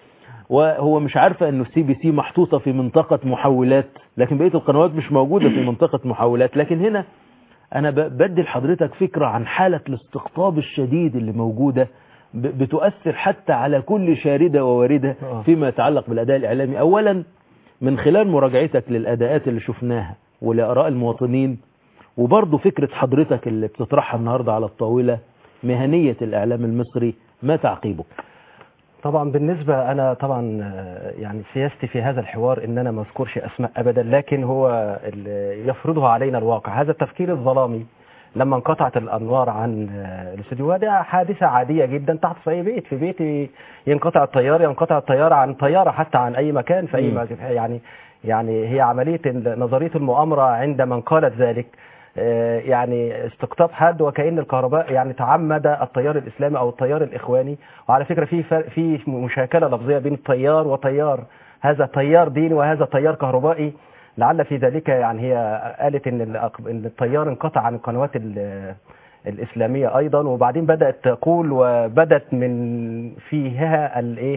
وهو مش عارفة انه السي بي سي محطوطة في منطقة محولات لكن بقية القنوات مش موجودة في منطقة محولات لكن هنا انا ب- بدي لحضرتك فكرة عن حالة الاستقطاب الشديد اللي موجودة ب- بتؤثر حتى على كل شاردة وواردة فيما يتعلق بالاداء الاعلامي اولا من خلال مراجعتك للاداءات اللي شفناها ولاراء المواطنين وبرضه فكرة حضرتك اللي بتطرحها النهاردة على الطاولة مهنية الاعلام المصري ما تعقيبك طبعا بالنسبة أنا طبعا آه، يعني سياستي في هذا الحوار إن أنا ما أذكرش أسماء أبدا لكن هو اللي يفرضها علينا الواقع هذا التفكير الظلامي لما انقطعت الأنوار عن آه، الاستوديو ده حادثة عادية جدا تحت في أي بيت في بيتي ينقطع التيار ينقطع التيار عن طيارة حتى عن أي مكان في أي مم. مكان يعني يعني هي عملية ال- نظرية المؤامرة عند من قالت ذلك آه، يعني استقطاب حد وكأن الكهرباء يعني تعمد التيار الإسلامي أو التيار الإخواني وعلى فكرة في فرق في مشاكلة لفظية بين التيار وتيار هذا تيار ديني وهذا تيار كهربائي لعل في ذلك يعني هي قالت ان الأق- إن التيار انقطع عن القنوات ال- الإسلامية أيضا وبعدين بدأت تقول وبدت من فيها الايه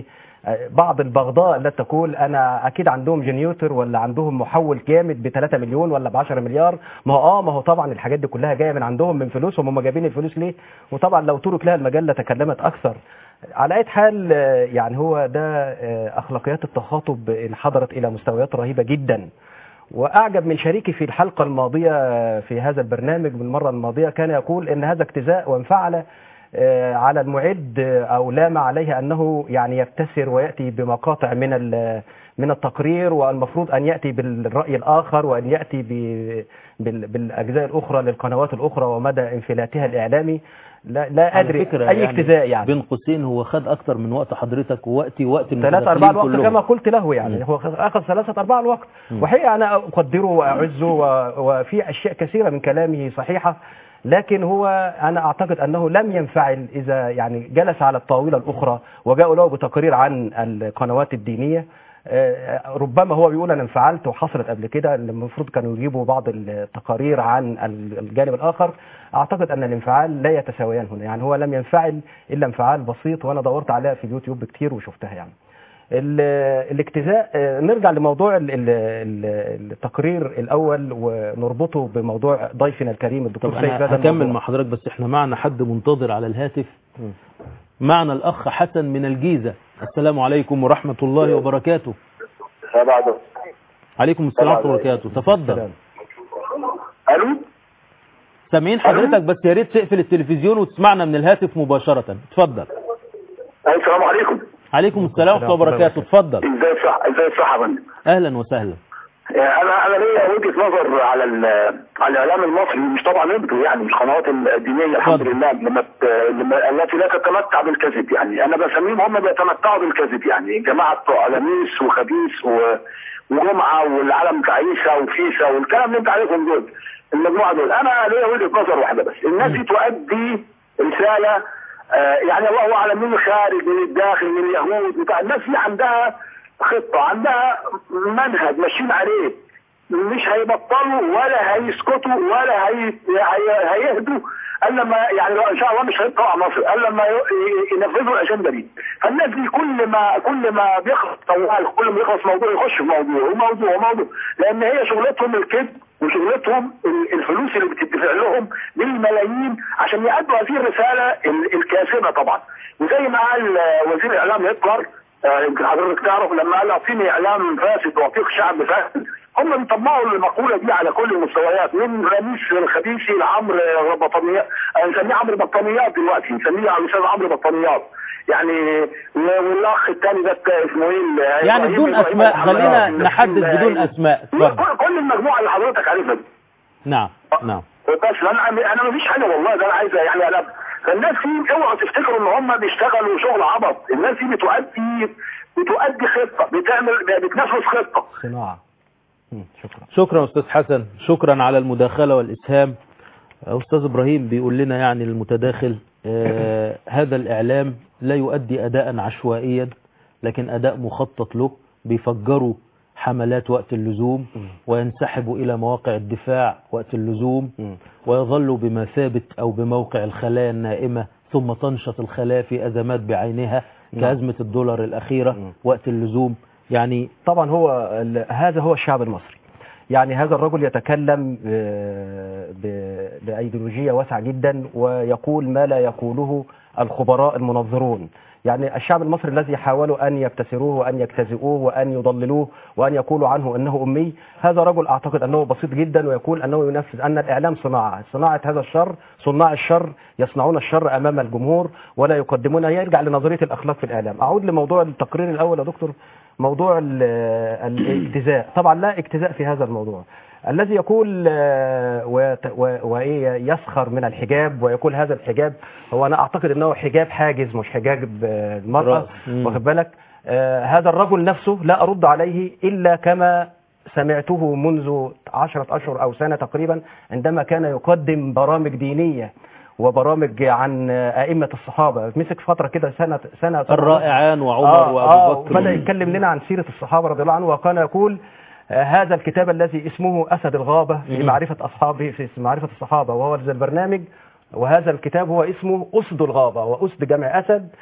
آه، بعض البغضاء التي تقول انا اكيد عندهم جنيوتر ولا عندهم محول جامد ب 3 مليون ولا ب 10 مليار ما هو اه ما هو طبعا الحاجات دي كلها جايه من عندهم من فلوسهم هم جايبين الفلوس ليه وطبعا لو ترك لها المجال لتكلمت اكثر على اي حال آه، يعني هو ده آه، اخلاقيات التخاطب انحدرت الى مستويات رهيبه جدا واعجب من شريكي في الحلقه الماضيه في هذا البرنامج من المره الماضيه كان يقول ان هذا اجتزاء وانفعل آه، على المعد آه، او لام عليه انه يعني يبتسر وياتي بمقاطع من ال- من التقرير والمفروض ان ياتي بالراي الاخر وان ياتي ب- بال- بالاجزاء الاخرى للقنوات الاخرى ومدى انفلاتها الاعلامي لا, لا على ادري فكرة اي اجتزاء يعني بين قوسين هو خد اكتر من وقت حضرتك ووقتي وقت ثلاثة المتداخلين أرباع الوقت كلهم. كما قلت له يعني هو أخذ ثلاثة أرباع الوقت مم. وحقيقة أنا أقدره وأعزه و- وفي أشياء كثيرة من كلامه صحيحة لكن هو أنا أعتقد أنه لم ينفعل إذا يعني جلس على الطاولة الأخرى وجاءوا له بتقارير عن القنوات الدينية آه، ربما هو بيقول انا انفعلت وحصلت قبل كده إن المفروض كانوا يجيبوا بعض التقارير عن الجانب الاخر اعتقد ان الانفعال لا يتساويان هنا يعني هو لم ينفعل الا انفعال بسيط وانا دورت عليها في اليوتيوب كتير وشفتها يعني ال- الاجتزاء آه، نرجع لموضوع ال- ال- ال- التقرير الاول ونربطه بموضوع ضيفنا الكريم الدكتور طب سيد انا هذا هكمل الموضوع. مع حضرتك بس احنا معنا حد منتظر على الهاتف معنا الاخ حسن من الجيزه السلام عليكم ورحمه الله وبركاته بعد عليكم السلام ورحمه الله وبركاته تفضل الو سامعين حضرتك بس يا ريت تقفل التلفزيون وتسمعنا من الهاتف مباشره اتفضل السلام عليكم عليكم السلام ورحمه الله وبركاته اتفضل ازاي صح ازاي صح يا فندم اهلا وسهلا انا انا ليا وجهه نظر على ال- على الاعلام المصري مش طبعا انتوا يعني مش قنوات الدينيه الحمد لله لما ت- لما التي لا تتمتع بالكذب يعني انا بسميهم هم بيتمتعوا بالكذب يعني جماعه بتوع لميس وخبيث و- وجمعه والعالم بتاع عيسى وفيسا والكلام اللي انت عارفهم دول المجموعه دول انا ليا وجهه نظر واحده بس الناس دي تؤدي رساله آه، يعني الله اعلم من الخارج من الداخل من اليهود بتاع الناس دي عندها خطه عندها منهج ماشيين عليه مش هيبطلوا ولا هيسكتوا ولا هي... هي... هيهدوا الا لما يعني ان شاء الله مش هيطلع مصر الا لما ي... ي- ينفذوا الاجنده دي فالناس دي كل ما كل ما بيخلص طوال كل ما يخلص موضوع يخش في موضوع وموضوع وموضوع لان هي شغلتهم الكذب وشغلتهم ال- الفلوس اللي بتدفع لهم بالملايين عشان يأدوا هذه الرساله ال- الكاذبه طبعا وزي ما قال آه، وزير الاعلام هتلر آه، يمكن حضرتك تعرف لما قال اعطيني اعلام فاسد واعطيك شعب فاسد هم بيطبقوا المقوله دي على كل المستويات من رميس الخبيثي لعمرو بطانيات آه، نسميه عمرو بطانيات دلوقتي نسميه على الاستاذ عمرو بطانيات يعني و- والاخ الثاني ده اسمه ايه ال- يعني إبراهيم- بدون إبراهيم اسماء محمد خلينا عبد نحدد الحكيم بدون عيد. اسماء اتفضل كل كل المجموعه اللي حضرتك عارفها دي نعم نعم بس انا انا ما فيش حاجه والله ده انا عايز يعني انا فالناس دي اوعوا تفتكروا ان هم بيشتغلوا شغل عبط الناس دي بتؤدي بتؤدي خطه بتعمل بتنفذ خطه صناعه شكرا استاذ حسن شكرا على المداخله والاسهام استاذ ابراهيم بيقول لنا يعني المتداخل آه هذا الاعلام لا يؤدي اداء عشوائيا لكن اداء مخطط له بيفجروا حملات وقت اللزوم وينسحبوا الى مواقع الدفاع وقت اللزوم ويظلوا بمثابه او بموقع الخلايا النائمه ثم تنشط الخلايا في ازمات بعينها كازمه الدولار الاخيره وقت اللزوم يعني طبعا هو ال- هذا هو الشعب المصري يعني هذا الرجل يتكلم آه، ب- بأيديولوجية واسعة جدا ويقول ما لا يقوله الخبراء المنظرون يعني الشعب المصري الذي حاولوا أن يبتسروه وأن يجتزئوه وأن يضللوه وأن يقولوا عنه أنه أمي هذا رجل أعتقد أنه بسيط جدا ويقول أنه ينفذ أن الإعلام صناعة صناعة هذا الشر صناع الشر يصنعون الشر أمام الجمهور ولا يقدمون يرجع لنظرية الأخلاق في الإعلام أعود لموضوع التقرير الأول يا دكتور موضوع ال- الاجتزاء طبعا لا اجتزاء في هذا الموضوع الذي يقول آه، ويت- و- وإيه يسخر من الحجاب ويقول هذا الحجاب هو أنا أعتقد أنه حجاب حاجز مش حجاب آه، المرأة رأس. مم. واخد بالك آه، هذا الرجل نفسه لا أرد عليه إلا كما سمعته منذ عشرة أشهر أو سنة تقريبا عندما كان يقدم برامج دينية وبرامج عن أئمة الصحابة مسك فترة كده سنة سنة الرائعان وعمر آه وأبو آه بكر. بدأ يتكلم لنا عن سيرة الصحابة رضي الله عنهم وكان يقول آه، هذا الكتاب الذي اسمه أسد الغابة في مم. معرفة أصحابه في معرفة الصحابة وهو ذا البرنامج وهذا الكتاب هو اسمه أسد الغابة وأسد جمع أسد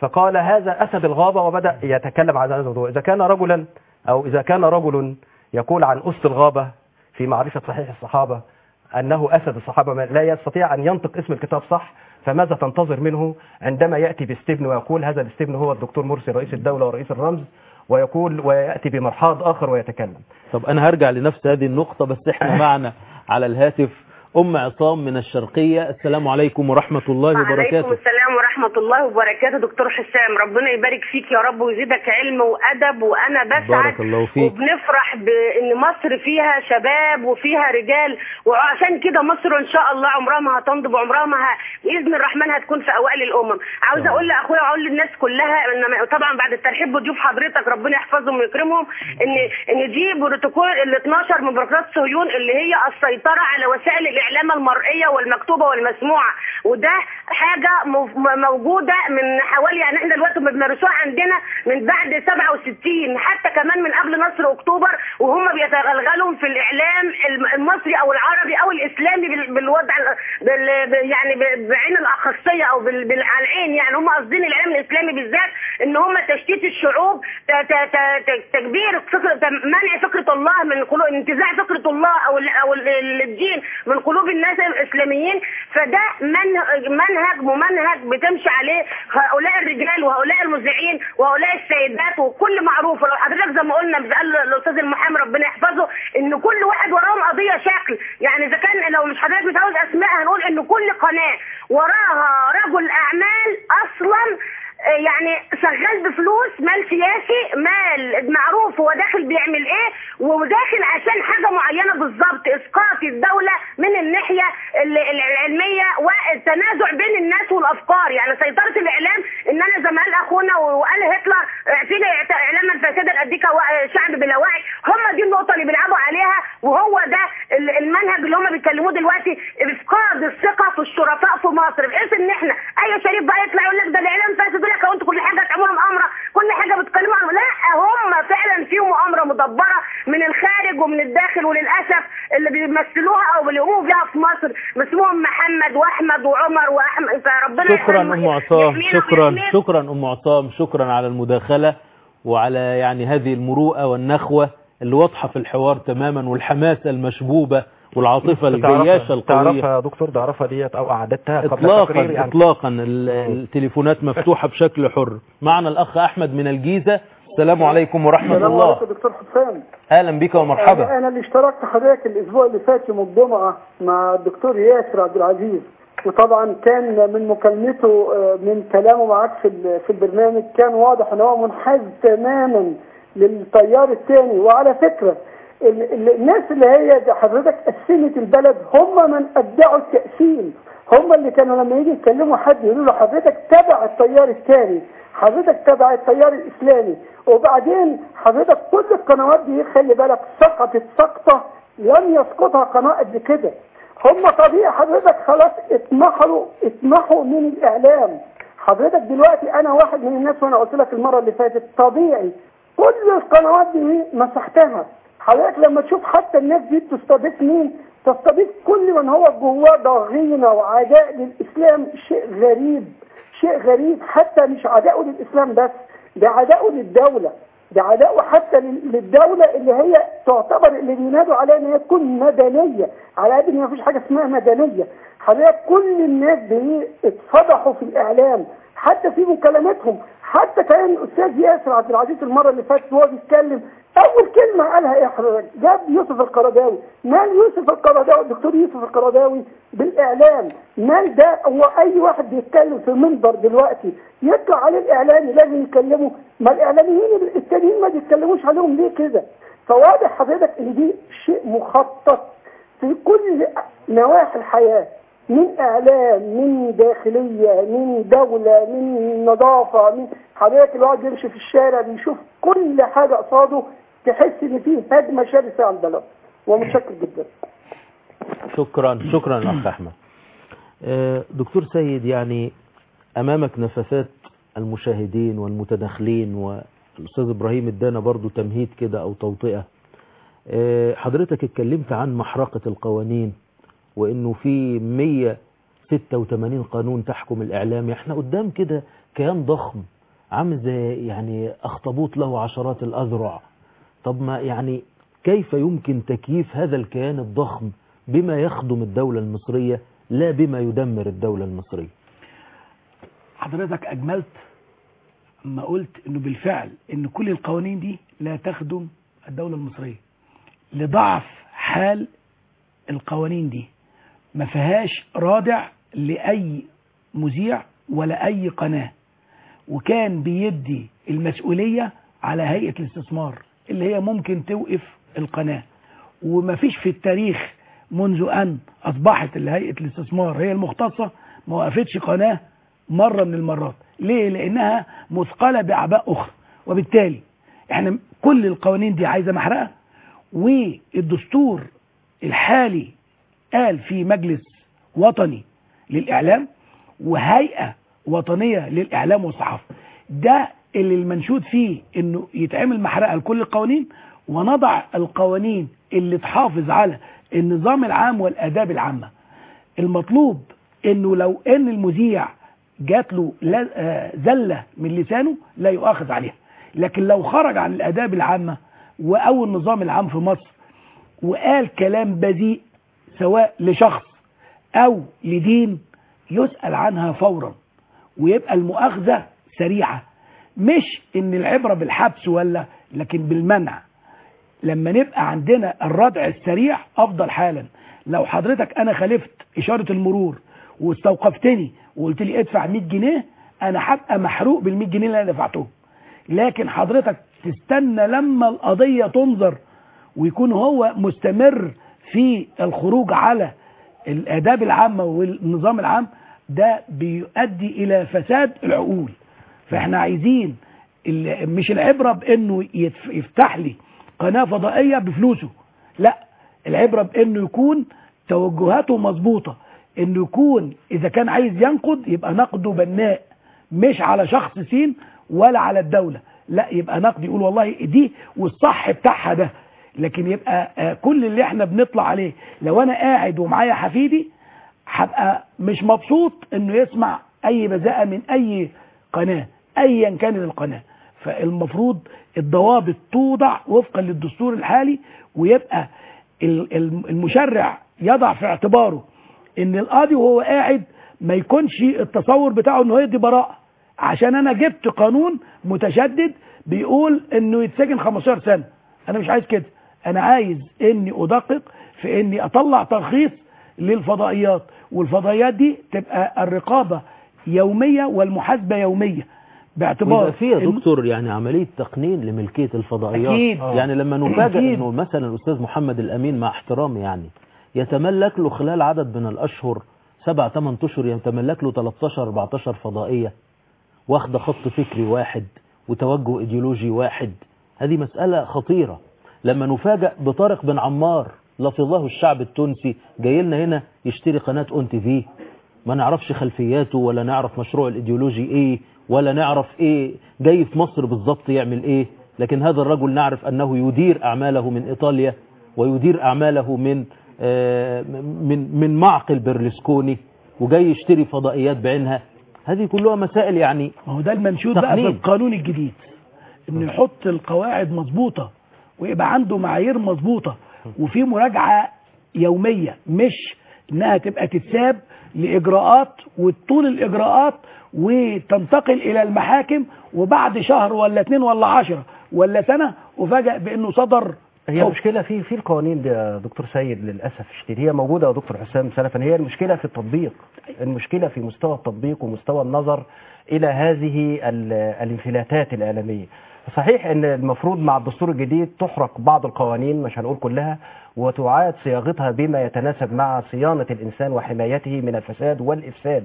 فقال هذا أسد الغابة وبدأ يتكلم عن هذا الموضوع إذا كان رجلا أو إذا كان رجل يقول عن أسد الغابة في معرفة صحيح الصحابة أنه أسد الصحابة ما- لا يستطيع أن ينطق اسم الكتاب صح فماذا تنتظر منه عندما يأتي باستبن ويقول هذا الاستبن هو الدكتور مرسي رئيس الدولة ورئيس الرمز ويقول ويأتي بمرحاض آخر ويتكلم طب انا هرجع لنفس هذه النقطة بس احنا معنا على الهاتف ام عصام من الشرقية السلام عليكم ورحمة الله وعليكم وبركاته السلام ورحمة الله وبركاته دكتور حسام ربنا يبارك فيك يا رب ويزيدك علم وأدب وأنا بسعد بارك الله فيك وبنفرح بأن مصر فيها شباب وفيها رجال وعشان كده مصر إن شاء الله عمرها ما هتنضب وعمرها ما ه... بإذن الرحمن هتكون في أوائل الأمم عاوزة أقول لأخويا وأقول للناس كلها إن طبعا بعد الترحيب بضيوف حضرتك ربنا يحفظهم ويكرمهم إن إن دي بروتوكول ال 12 من بروتوكولات صهيون اللي هي السيطرة على وسائل الإعلام المرئية والمكتوبة والمسموعة وده حاجة مو- موجودة من حوالي يعني احنا دلوقتي بنمارسوها عندنا من بعد 67 حتى كمان من قبل نصر اكتوبر وهم بيتغلغلوا في الاعلام الم- المصري او العربي او الاسلامي بال- بالوضع ال- بال ب- يعني ب- بعين الاخصيه او بال- بال- على العين يعني هم قاصدين الاعلام الاسلامي بالذات ان هم تشتيت الشعوب ت- ت- ت- ت- تكبير فكره ت- منع فكره الله من قلوب انتزاع فكره الله او ال- او ال- ال- الدين من قلوب الناس الاسلاميين فده منهج منهج ممنهج بتمشي عليه هؤلاء الرجال وهؤلاء المذيعين وهؤلاء السيدات وكل معروف ولو حضرتك زي ما قلنا قال الاستاذ المحامي ربنا يحفظه ان كل واحد وراهم قضيه شكل يعني اذا كان لو مش حضرتك بتعوز اسماء هنقول ان كل قناه وراها رجل اعمال اصلا آه، يعني شغال بفلوس مال سياسي مال معروف هو داخل بيعمل ايه وداخل عشان حاجه معينه بالظبط اسقاط الدوله من الناحيه ال- ال- العلميه والتنازع بين الناس والافكار يعني سيطره الاعلام ان انا زي ما قال اخونا وقال هتلر آه، في اعلاما فاسدا الاديك شعب بلا وعي هم دي النقطه اللي بيلعبوا عليها وهو ده ال- المنهج اللي هم بيتكلموه دلوقتي افقاد الثقه في الشرفاء في مصر بحيث ان احنا اي شريف بقى يطلع يقول لك ده الاعلام فاسد يقول لك هو انتوا كل حاجه تعملوا مؤامره كل حاجه بتتكلموا عنه لا هم فعلا في مؤامره مدبره من الخارج ومن الداخل وللاسف اللي بيمثلوها او بيقوموا بيها في مصر اسمهم محمد واحمد وعمر واحمد فربنا شكرا يحمي- ام عصام يحمينا شكرا ويحمينا. شكرا ام عصام شكرا على المداخلة وعلى يعني هذه المروءة والنخوة اللي واضحة في الحوار تماما والحماسة المشبوبة والعاطفة الجياشة القوية تعرفها يا دكتور تعرفها ديت او اعددتها قبل اطلاقا التقرير يعني اطلاقا ال- التليفونات مفتوحة بشكل حر معنا الاخ احمد من الجيزة السلام عليكم ورحمة السلام الله عليكم دكتور حسام اهلا بك ومرحبا انا أنا اللي اشتركت حضرتك الاسبوع اللي فات يوم الجمعه مع الدكتور ياسر عبد العزيز وطبعا كان من مكالمته آه، من كلامه معاك في ال- في البرنامج كان واضح ان هو منحاز تماما للتيار الثاني وعلى فكره ال- ال- الناس اللي هي ده حضرتك قسمت البلد هم من ابدعوا التقسيم هم اللي كانوا لما يجي يتكلموا حد يقولوا له حضرتك تبع التيار الثاني حضرتك تبع التيار الاسلامي وبعدين حضرتك كل القنوات دي خلي بالك سقطت سقطه لم يسقطها قناه قبل كده هم طبيعي حضرتك خلاص اتمحروا اتمحوا من الاعلام حضرتك دلوقتي انا واحد من الناس وانا قلت لك المره اللي فاتت طبيعي كل القنوات دي مسحتها حضرتك لما تشوف حتى الناس دي بتستضيف مين تستضيف كل من هو جواه ضغينه وعداء للاسلام شيء غريب شيء غريب حتى مش عداؤه للاسلام بس ده عداؤه للدوله ده عداؤه حتى لل- للدوله اللي هي تعتبر اللي بينادوا عليها ان هي تكون مدنيه على قد ان ما فيش حاجه اسمها مدنيه حضرتك كل الناس دي اتفضحوا في الاعلام حتى في مكالماتهم حتى كان الاستاذ ياسر عبد العزيز المره اللي فاتت وهو بيتكلم اول كلمه قالها ايه حضرتك جاب يوسف القرضاوي مال يوسف القرضاوي الدكتور يوسف القرضاوي بالاعلام مال ده هو اي واحد بيتكلم في منبر دلوقتي يطلع عليه الاعلامي لازم يكلمه ما الاعلاميين التانيين ما بيتكلموش عليهم ليه كده فواضح حضرتك ان دي شيء مخطط في كل نواحي الحياه من اعلام من داخليه من دوله من نظافه من حضرتك الواحد يمشي في الشارع بيشوف كل حاجه قصاده تحس ان فيه هجمه شرسه على البلد ومتشكر جدا شكرا شكرا الاخ احمد آه، دكتور سيد يعني امامك نفسات المشاهدين والمتداخلين والاستاذ ابراهيم ادانا برضو تمهيد كده او توطئه آه، حضرتك اتكلمت عن محرقه القوانين وانه في 186 قانون تحكم الاعلام احنا قدام كده كيان ضخم عامل زي يعني اخطبوط له عشرات الاذرع طب ما يعني كيف يمكن تكييف هذا الكيان الضخم بما يخدم الدولة المصرية لا بما يدمر الدولة المصرية حضرتك اجملت اما قلت انه بالفعل ان كل القوانين دي لا تخدم الدولة المصرية لضعف حال القوانين دي ما فيهاش رادع لأي مذيع ولا أي قناة وكان بيدي المسؤولية على هيئة الاستثمار اللي هي ممكن توقف القناة وما فيش في التاريخ منذ أن أصبحت هيئة الاستثمار هي المختصة ما وقفتش قناة مرة من المرات ليه؟ لأنها مثقلة بأعباء أخرى وبالتالي احنا كل القوانين دي عايزة محرقة والدستور الحالي قال في مجلس وطني للإعلام وهيئة وطنية للإعلام والصحافة ده اللي المنشود فيه انه يتعمل محرقة لكل القوانين ونضع القوانين اللي تحافظ على النظام العام والآداب العامة المطلوب انه لو ان المذيع جات له لا- آه، زلة من لسانه لا يؤاخذ عليها لكن لو خرج عن الآداب العامة أو النظام العام في مصر وقال كلام بذيء سواء لشخص أو لدين يسأل عنها فورا ويبقى المؤاخذة سريعة مش ان العبرة بالحبس ولا لكن بالمنع لما نبقى عندنا الردع السريع افضل حالا لو حضرتك انا خالفت اشارة المرور واستوقفتني وقلت لي ادفع 100 جنيه انا هبقى محروق بال 100 جنيه اللي انا دفعتهم لكن حضرتك تستنى لما القضية تنظر ويكون هو مستمر في الخروج على الآداب العامة والنظام العام ده بيؤدي إلى فساد العقول فاحنا عايزين ال- مش العبرة بأنه يتف- يفتح لي قناة فضائية بفلوسه لا العبرة بأنه يكون توجهاته مظبوطة انه يكون اذا كان عايز ينقد يبقى نقده بناء مش على شخص سين ولا على الدولة لا يبقى نقد يقول والله دي والصح بتاعها ده لكن يبقى آه، كل اللي احنا بنطلع عليه لو انا قاعد ومعايا حفيدي هبقى مش مبسوط انه يسمع اي بذاءة من اي قناة ايا كانت القناة فالمفروض الضوابط توضع وفقا للدستور الحالي ويبقى ال- ال- المشرع يضع في اعتباره ان القاضي وهو قاعد ما يكونش التصور بتاعه انه يدي براءة عشان انا جبت قانون متشدد بيقول انه يتسجن 15 سنة انا مش عايز كده انا عايز اني ادقق في اني اطلع ترخيص للفضائيات والفضائيات دي تبقى الرقابة يومية والمحاسبة يومية باعتبار ويبقى في يا إن- دكتور يعني عملية تقنين لملكية الفضائيات أكيد. يعني لما نفاجئ أكيد. انه مثلا الاستاذ محمد الامين مع احترامي يعني يتملك له خلال عدد من الاشهر سبع ثمان اشهر يتملك له 13 14 فضائية واخده خط فكري واحد وتوجه ايديولوجي واحد هذه مسألة خطيرة لما نفاجأ بطارق بن عمار لفظه الشعب التونسي جاي لنا هنا يشتري قناة اون تي في ما نعرفش خلفياته ولا نعرف مشروع الايديولوجي ايه ولا نعرف ايه جاي في مصر بالظبط يعمل ايه لكن هذا الرجل نعرف انه يدير اعماله من ايطاليا ويدير اعماله من آه، من من معقل برلسكوني وجاي يشتري فضائيات بعينها هذه كلها مسائل يعني ما هو ده المنشود بقى في تقنين. القانون الجديد انه يحط القواعد مظبوطة ويبقى عنده معايير مظبوطة وفي مراجعة يومية مش انها تبقى تتساب لاجراءات وطول الاجراءات وتنتقل الى المحاكم وبعد شهر ولا اتنين ولا عشرة ولا سنة وفجأة بانه صدر هي حكم. مشكلة في في القوانين دي يا دكتور سيد للأسف الشديد هي موجودة يا دكتور حسام سلفا هي المشكلة في التطبيق المشكلة في مستوى التطبيق ومستوى النظر إلى هذه ال- الانفلاتات الإعلامية صحيح ان المفروض مع الدستور الجديد تحرق بعض القوانين مش هنقول كلها وتعاد صياغتها بما يتناسب مع صيانة الإنسان وحمايته من الفساد والإفساد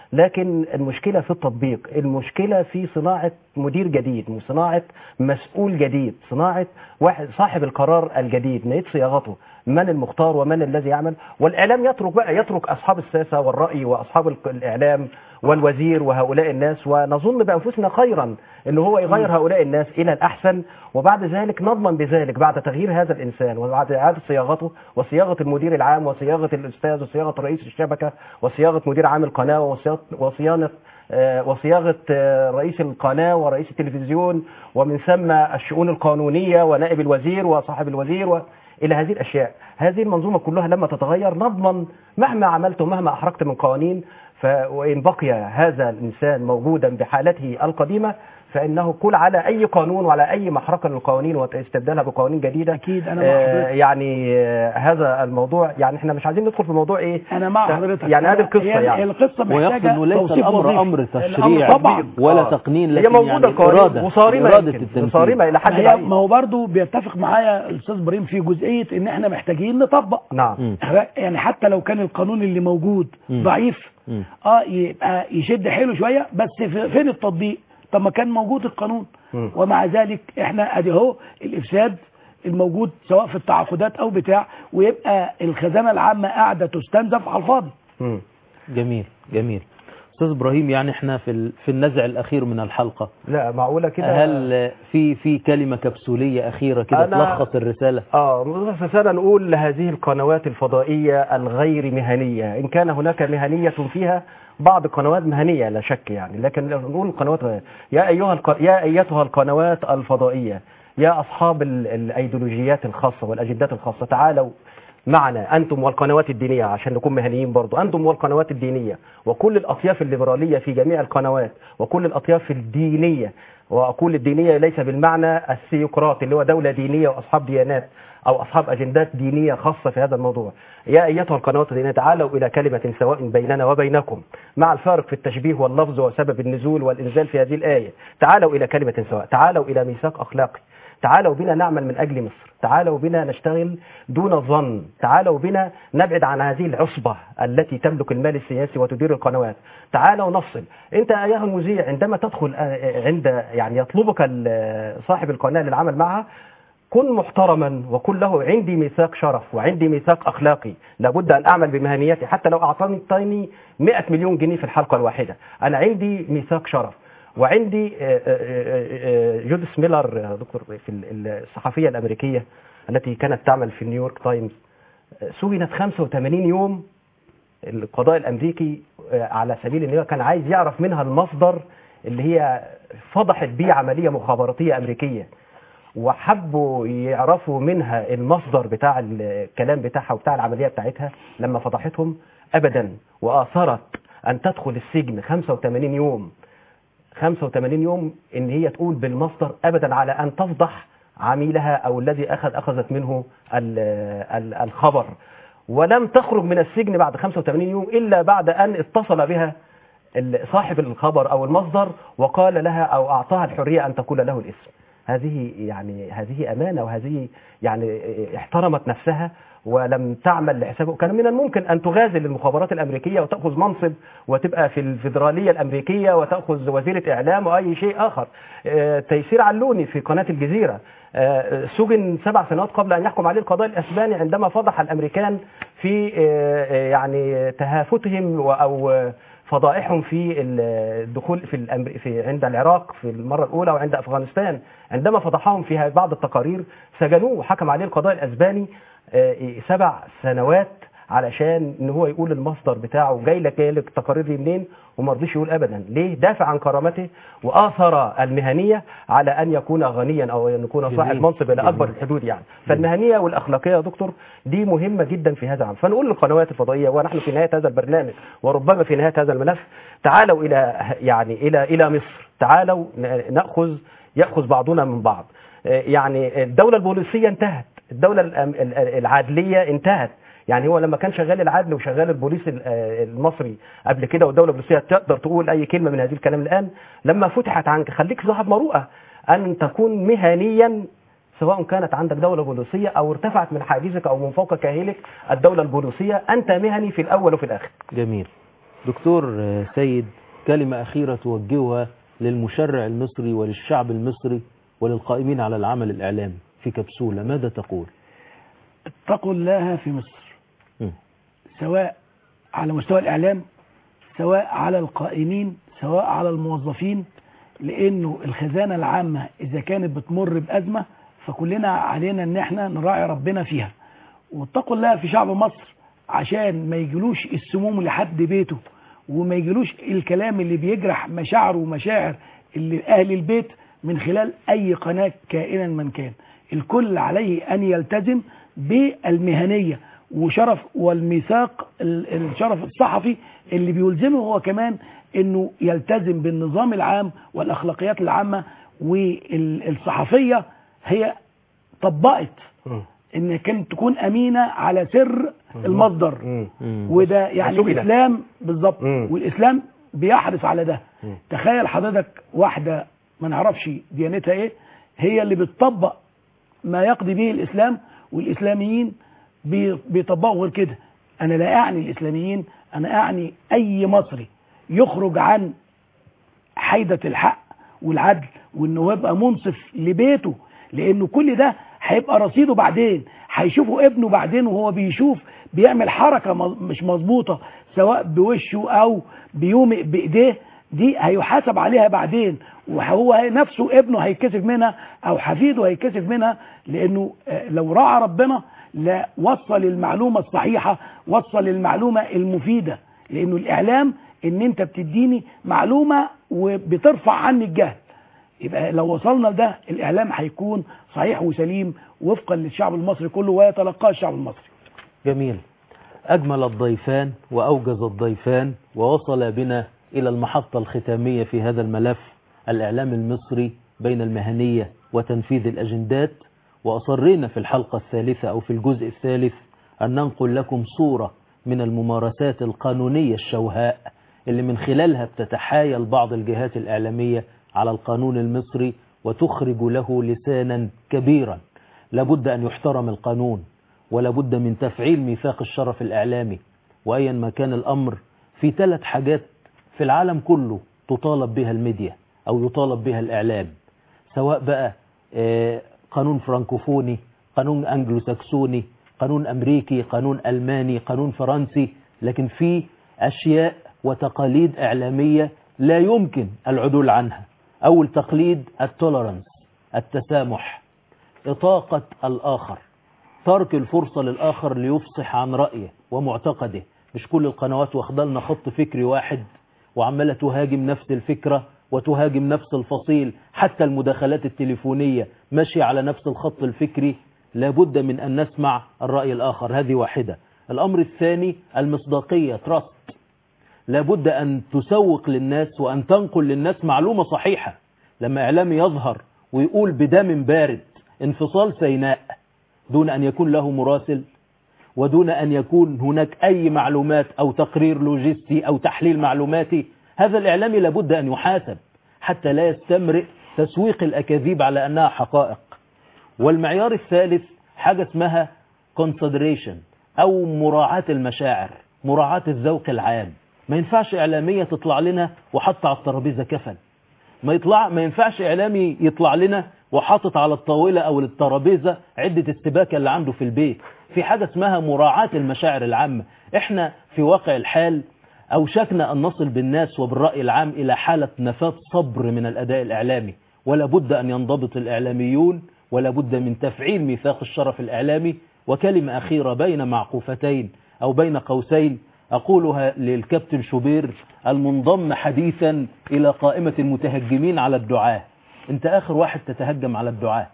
لكن المشكلة في التطبيق المشكلة في صناعة مدير جديد وصناعة مسؤول جديد صناعة واحد صاحب القرار الجديد نعيد صياغته من المختار ومن الذي يعمل والإعلام يترك بقى يترك أصحاب الساسة والرأي وأصحاب ال- الإعلام والوزير وهؤلاء الناس ونظن بأنفسنا خيرا أنه هو يغير هؤلاء الناس إلى الأحسن وبعد ذلك نضمن بذلك بعد تغيير هذا الإنسان وبعد إعادة صياغته وصياغة المدير العام وصياغة الأستاذ وصياغة رئيس الشبكة وصياغة مدير عام القناة وصياغة- وصيانة آه، وصياغه آه، رئيس القناه ورئيس التلفزيون ومن ثم الشؤون القانونيه ونائب الوزير وصاحب الوزير و... الى هذه الاشياء هذه المنظومه كلها لما تتغير نضمن مهما عملت ومهما احرجت من قوانين ف... وان بقي هذا الانسان موجودا بحالته القديمه فانه كل على اي قانون وعلى اي محرقه للقوانين واستبدالها بقوانين جديده اكيد انا مع حضرتك يعني آه، هذا الموضوع يعني احنا مش عايزين ندخل في موضوع ايه انا مع ت- حضرتك يعني هذه القصه هي- يعني هي القصه ويقصد محتاجه انه ليس توصيف الامر وظيفي. امر الأمر تشريع طبعا ولا آه. تقنين هي لكن موجودة يعني القوانين اراده وصارمة اراده يمكن، التنفيذ وصارمة إلى حد ما هي- بعيد. ما هو برضه بيتفق معايا الاستاذ ابراهيم في جزئيه ان احنا محتاجين نطبق نعم يعني حتى لو كان القانون اللي موجود مم. ضعيف مم. اه يبقى يشد حيله شويه بس في- فين التطبيق طب ما كان موجود القانون مم. ومع ذلك احنا ادي اهو الافساد الموجود سواء في التعاقدات او بتاع ويبقى الخزانه العامه قاعده تستنزف على الفاضي مم. جميل جميل استاذ ابراهيم يعني احنا في ال- في النزع الاخير من الحلقه لا معقوله كده هل في في كلمه كبسوليه اخيره كده أنا- تلخص الرساله اه ملخص رسالة نقول لهذه القنوات الفضائية الغير مهنية إن كان هناك مهنية فيها بعض القنوات مهنية لا شك يعني لكن نقول القنوات غير. يا أيها الق... يا أيتها القنوات الفضائية يا أصحاب ال... الأيديولوجيات الخاصة والأجندات الخاصة تعالوا معنا أنتم والقنوات الدينية عشان نكون مهنيين برضو أنتم والقنوات الدينية وكل الأطياف الليبرالية في جميع القنوات وكل الأطياف الدينية وأقول الدينية ليس بالمعنى السيقراطي اللي هو دولة دينية وأصحاب ديانات أو أصحاب أجندات دينية خاصة في هذا الموضوع يا أيتها القنوات الدينية تعالوا إلى كلمة سواء بيننا وبينكم مع الفارق في التشبيه واللفظ وسبب النزول والإنزال في هذه الآية تعالوا إلى كلمة سواء تعالوا إلى ميثاق أخلاقي تعالوا بنا نعمل من أجل مصر تعالوا بنا نشتغل دون ظن تعالوا بنا نبعد عن هذه العصبة التي تملك المال السياسي وتدير القنوات تعالوا نفصل انت ايها المذيع عندما تدخل آه، عند يعني يطلبك ال- صاحب القناة للعمل معها كن محترما وكن له عندي ميثاق شرف وعندي ميثاق اخلاقي لابد ان اعمل بمهنيتي حتى لو اعطاني التايمي 100 مليون جنيه في الحلقه الواحده انا عندي ميثاق شرف وعندي آه، آه، آه، آه، جوديث ميلر يا دكتور في ال- الصحفيه الامريكيه التي كانت تعمل في نيويورك تايمز آه، سجنت 85 يوم القضاء الامريكي آه، على سبيل ان هو كان عايز يعرف منها المصدر اللي هي فضحت بيه عمليه مخابراتيه امريكيه وحبوا يعرفوا منها المصدر بتاع الكلام بتاعها وبتاع العمليه بتاعتها لما فضحتهم ابدا واثرت ان تدخل السجن 85 يوم 85 يوم ان هي تقول بالمصدر ابدا على ان تفضح عميلها او الذي اخذ اخذت منه ال- ال- الخبر ولم تخرج من السجن بعد 85 يوم الا بعد ان اتصل بها ال- صاحب الخبر او المصدر وقال لها او اعطاها الحريه ان تقول له الاسم هذه يعني هذه امانه وهذه يعني احترمت نفسها ولم تعمل لحسابه كان من الممكن ان تغازل المخابرات الامريكيه وتاخذ منصب وتبقى في الفيدراليه الامريكيه وتاخذ وزيره اعلام واي شيء اخر آه، تيسير علوني في قناه الجزيره آه، سجن سبع سنوات قبل ان يحكم عليه القضاء الاسباني عندما فضح الامريكان في آه، آه، يعني تهافتهم و- او آه، فضائحهم في الدخول في الأمر... في عند العراق في المره الاولى وعند افغانستان عندما فضحهم في بعض التقارير سجنوه وحكم عليه القضاء الاسباني آه، سبع سنوات علشان ان هو يقول المصدر بتاعه جاي لك جاي لك التقارير دي منين وما رضيش يقول ابدا ليه دافع عن كرامته واثر المهنيه على ان يكون غنيا او ان يكون صاحب جميل. منصب الى جميل. اكبر الحدود يعني فالمهنيه والاخلاقيه يا دكتور دي مهمه جدا في هذا العمل فنقول للقنوات الفضائيه ونحن في نهايه هذا البرنامج وربما في نهايه هذا الملف تعالوا الى يعني الى الى مصر تعالوا ن- ناخذ ياخذ بعضنا من بعض آه، يعني الدوله البوليسيه انتهت الدوله الأم- ال- ال- العدليه انتهت يعني هو لما كان شغال العدل وشغال البوليس ال- آه، المصري قبل كده والدوله البوليسيه تقدر تقول اي كلمه من هذه الكلام الان لما فتحت عنك خليك صاحب مروءه ان تكون مهنيا سواء كانت عندك دولة بوليسية أو ارتفعت من حاجزك أو من فوق كاهلك الدولة البوليسية أنت مهني في الأول وفي الآخر جميل دكتور آه، سيد كلمة أخيرة توجهها للمشرع المصري وللشعب المصري وللقائمين على العمل الإعلامي في كبسولة ماذا تقول اتقوا الله في مصر م. سواء على مستوى الإعلام سواء على القائمين سواء على الموظفين لأنه الخزانة العامة إذا كانت بتمر بأزمة فكلنا علينا أن احنا نراعي ربنا فيها واتقوا الله في شعب مصر عشان ما يجلوش السموم لحد بيته وما يجيلوش الكلام اللي بيجرح مشاعره ومشاعر اللي اهل البيت من خلال اي قناه كائنا من كان الكل عليه ان يلتزم بالمهنيه وشرف والميثاق ال- الشرف الصحفي اللي بيلزمه هو كمان انه يلتزم بالنظام العام والاخلاقيات العامه والصحفيه هي طبقت ان كانت تكون امينه على سر المصدر وده يعني مسؤولة. الاسلام بالظبط مم. والاسلام بيحرص على ده تخيل حضرتك واحده ما نعرفش ديانتها ايه هي اللي بتطبق ما يقضي به الاسلام والاسلاميين بي- بيطبقوا غير كده انا لا اعني الاسلاميين انا اعني اي مصري يخرج عن حيدة الحق والعدل وانه يبقى منصف لبيته لانه كل ده هيبقى رصيده بعدين هيشوفوا ابنه بعدين وهو بيشوف بيعمل حركة مظ- مش مظبوطة سواء بوشه او بيومئ بايديه دي هيحاسب عليها بعدين وهو نفسه ابنه هيكسف منها او حفيده هيكسف منها لانه آه، لو راعى ربنا لا وصل المعلومة الصحيحة وصل المعلومة المفيدة لانه الاعلام ان انت بتديني معلومة وبترفع عني الجهل يبقى لو وصلنا لده الاعلام هيكون صحيح وسليم وفقا للشعب المصري كله ويتلقاه الشعب المصري جميل أجمل الضيفان وأوجز الضيفان ووصل بنا إلى المحطة الختامية في هذا الملف الإعلام المصري بين المهنية وتنفيذ الأجندات وأصرينا في الحلقة الثالثة أو في الجزء الثالث أن ننقل لكم صورة من الممارسات القانونية الشوهاء اللي من خلالها بتتحايل بعض الجهات الإعلامية على القانون المصري وتخرج له لسانا كبيرا لابد أن يحترم القانون ولا بد من تفعيل ميثاق الشرف الإعلامي وأيا ما كان الأمر في ثلاث حاجات في العالم كله تطالب بها الميديا أو يطالب بها الإعلام سواء بقى آه، قانون فرانكوفوني قانون أنجلو ساكسوني قانون أمريكي قانون ألماني قانون فرنسي لكن في أشياء وتقاليد إعلامية لا يمكن العدول عنها أول تقليد التولرانس التسامح إطاقة الآخر ترك الفرصة للآخر ليفصح عن رأيه ومعتقده مش كل القنوات واخده لنا خط فكري واحد وعمالة تهاجم نفس الفكرة وتهاجم نفس الفصيل حتى المداخلات التليفونية ماشية على نفس الخط الفكري لابد من أن نسمع الرأي الآخر هذه واحدة الأمر الثاني المصداقية تراست لابد أن تسوق للناس وأن تنقل للناس معلومة صحيحة لما إعلامي يظهر ويقول بدم بارد انفصال سيناء دون أن يكون له مراسل ودون أن يكون هناك أي معلومات أو تقرير لوجستي أو تحليل معلوماتي هذا الإعلامي لابد أن يحاسب حتى لا يستمرئ تسويق الأكاذيب على أنها حقائق والمعيار الثالث حاجة اسمها consideration أو مراعاة المشاعر مراعاة الذوق العام ما ينفعش إعلامية تطلع لنا وحط على الترابيزة كفن ما يطلع ما ينفعش إعلامي يطلع لنا وحاطط على الطاولة أو الترابيزة عدة السباكة اللي عنده في البيت في حاجة اسمها مراعاة المشاعر العامة احنا في واقع الحال أوشكنا أن نصل بالناس وبالرأي العام إلى حالة نفاذ صبر من الأداء الإعلامي ولا بد أن ينضبط الإعلاميون ولا بد من تفعيل ميثاق الشرف الإعلامي وكلمة أخيرة بين معقوفتين أو بين قوسين أقولها للكابتن شوبير المنضم حديثا إلى قائمة المتهجمين على الدعاة أنت آخر واحد تتهجم على الدعاة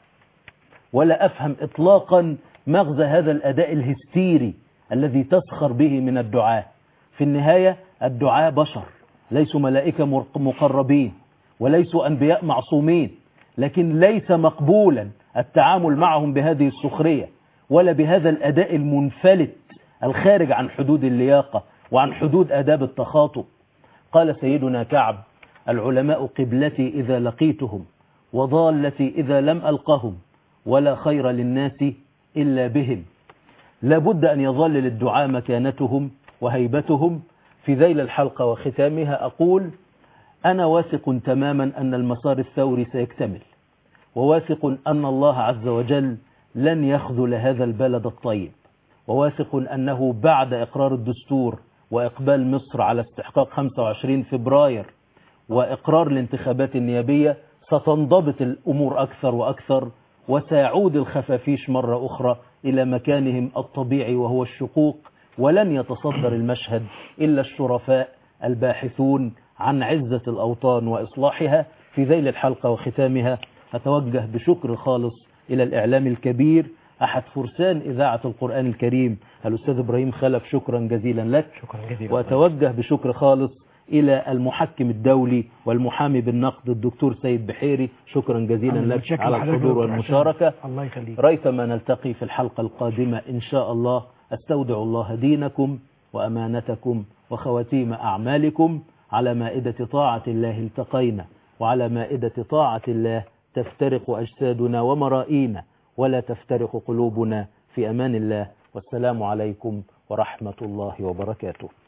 ولا أفهم إطلاقا مغزى هذا الأداء الهستيري الذي تسخر به من الدعاة في النهاية الدعاة بشر ليسوا ملائكة مرق- مقربين وليسوا أنبياء معصومين لكن ليس مقبولا التعامل معهم بهذه السخرية ولا بهذا الأداء المنفلت الخارج عن حدود اللياقة وعن حدود آداب التخاطب قال سيدنا كعب العلماء قبلتي إذا لقيتهم وضالتي إذا لم ألقهم ولا خير للناس إلا بهم لابد أن يظل للدعاء مكانتهم وهيبتهم في ذيل الحلقة وختامها أقول أنا واثق تماما أن المسار الثوري سيكتمل وواثق أن الله عز وجل لن يخذل هذا البلد الطيب وواثق أنه بعد إقرار الدستور وإقبال مصر على استحقاق 25 فبراير وإقرار الانتخابات النيابية ستنضبط الأمور أكثر وأكثر وسيعود الخفافيش مرة أخرى إلى مكانهم الطبيعي وهو الشقوق ولن يتصدر المشهد إلا الشرفاء الباحثون عن عزة الأوطان وإصلاحها في ذيل الحلقة وختامها أتوجه بشكر خالص إلى الإعلام الكبير أحد فرسان إذاعة القرآن الكريم الأستاذ إبراهيم خلف شكرا جزيلا لك شكرا جزيلا وأتوجه بشكر خالص إلى المحكم الدولي والمحامي بالنقد الدكتور سيد بحيري شكرا جزيلا أهلا لك بشكل على حضرتك الحضور دكتور والمشاركة حسن. الله يخليك ريثما نلتقي في الحلقة القادمة إن شاء الله أستودع الله دينكم وأمانتكم وخواتيم أعمالكم على مائدة طاعة الله التقينا وعلى مائدة طاعة الله تفترق أجسادنا ومرائينا ولا تفترق قلوبنا في أمان الله والسلام عليكم ورحمة الله وبركاته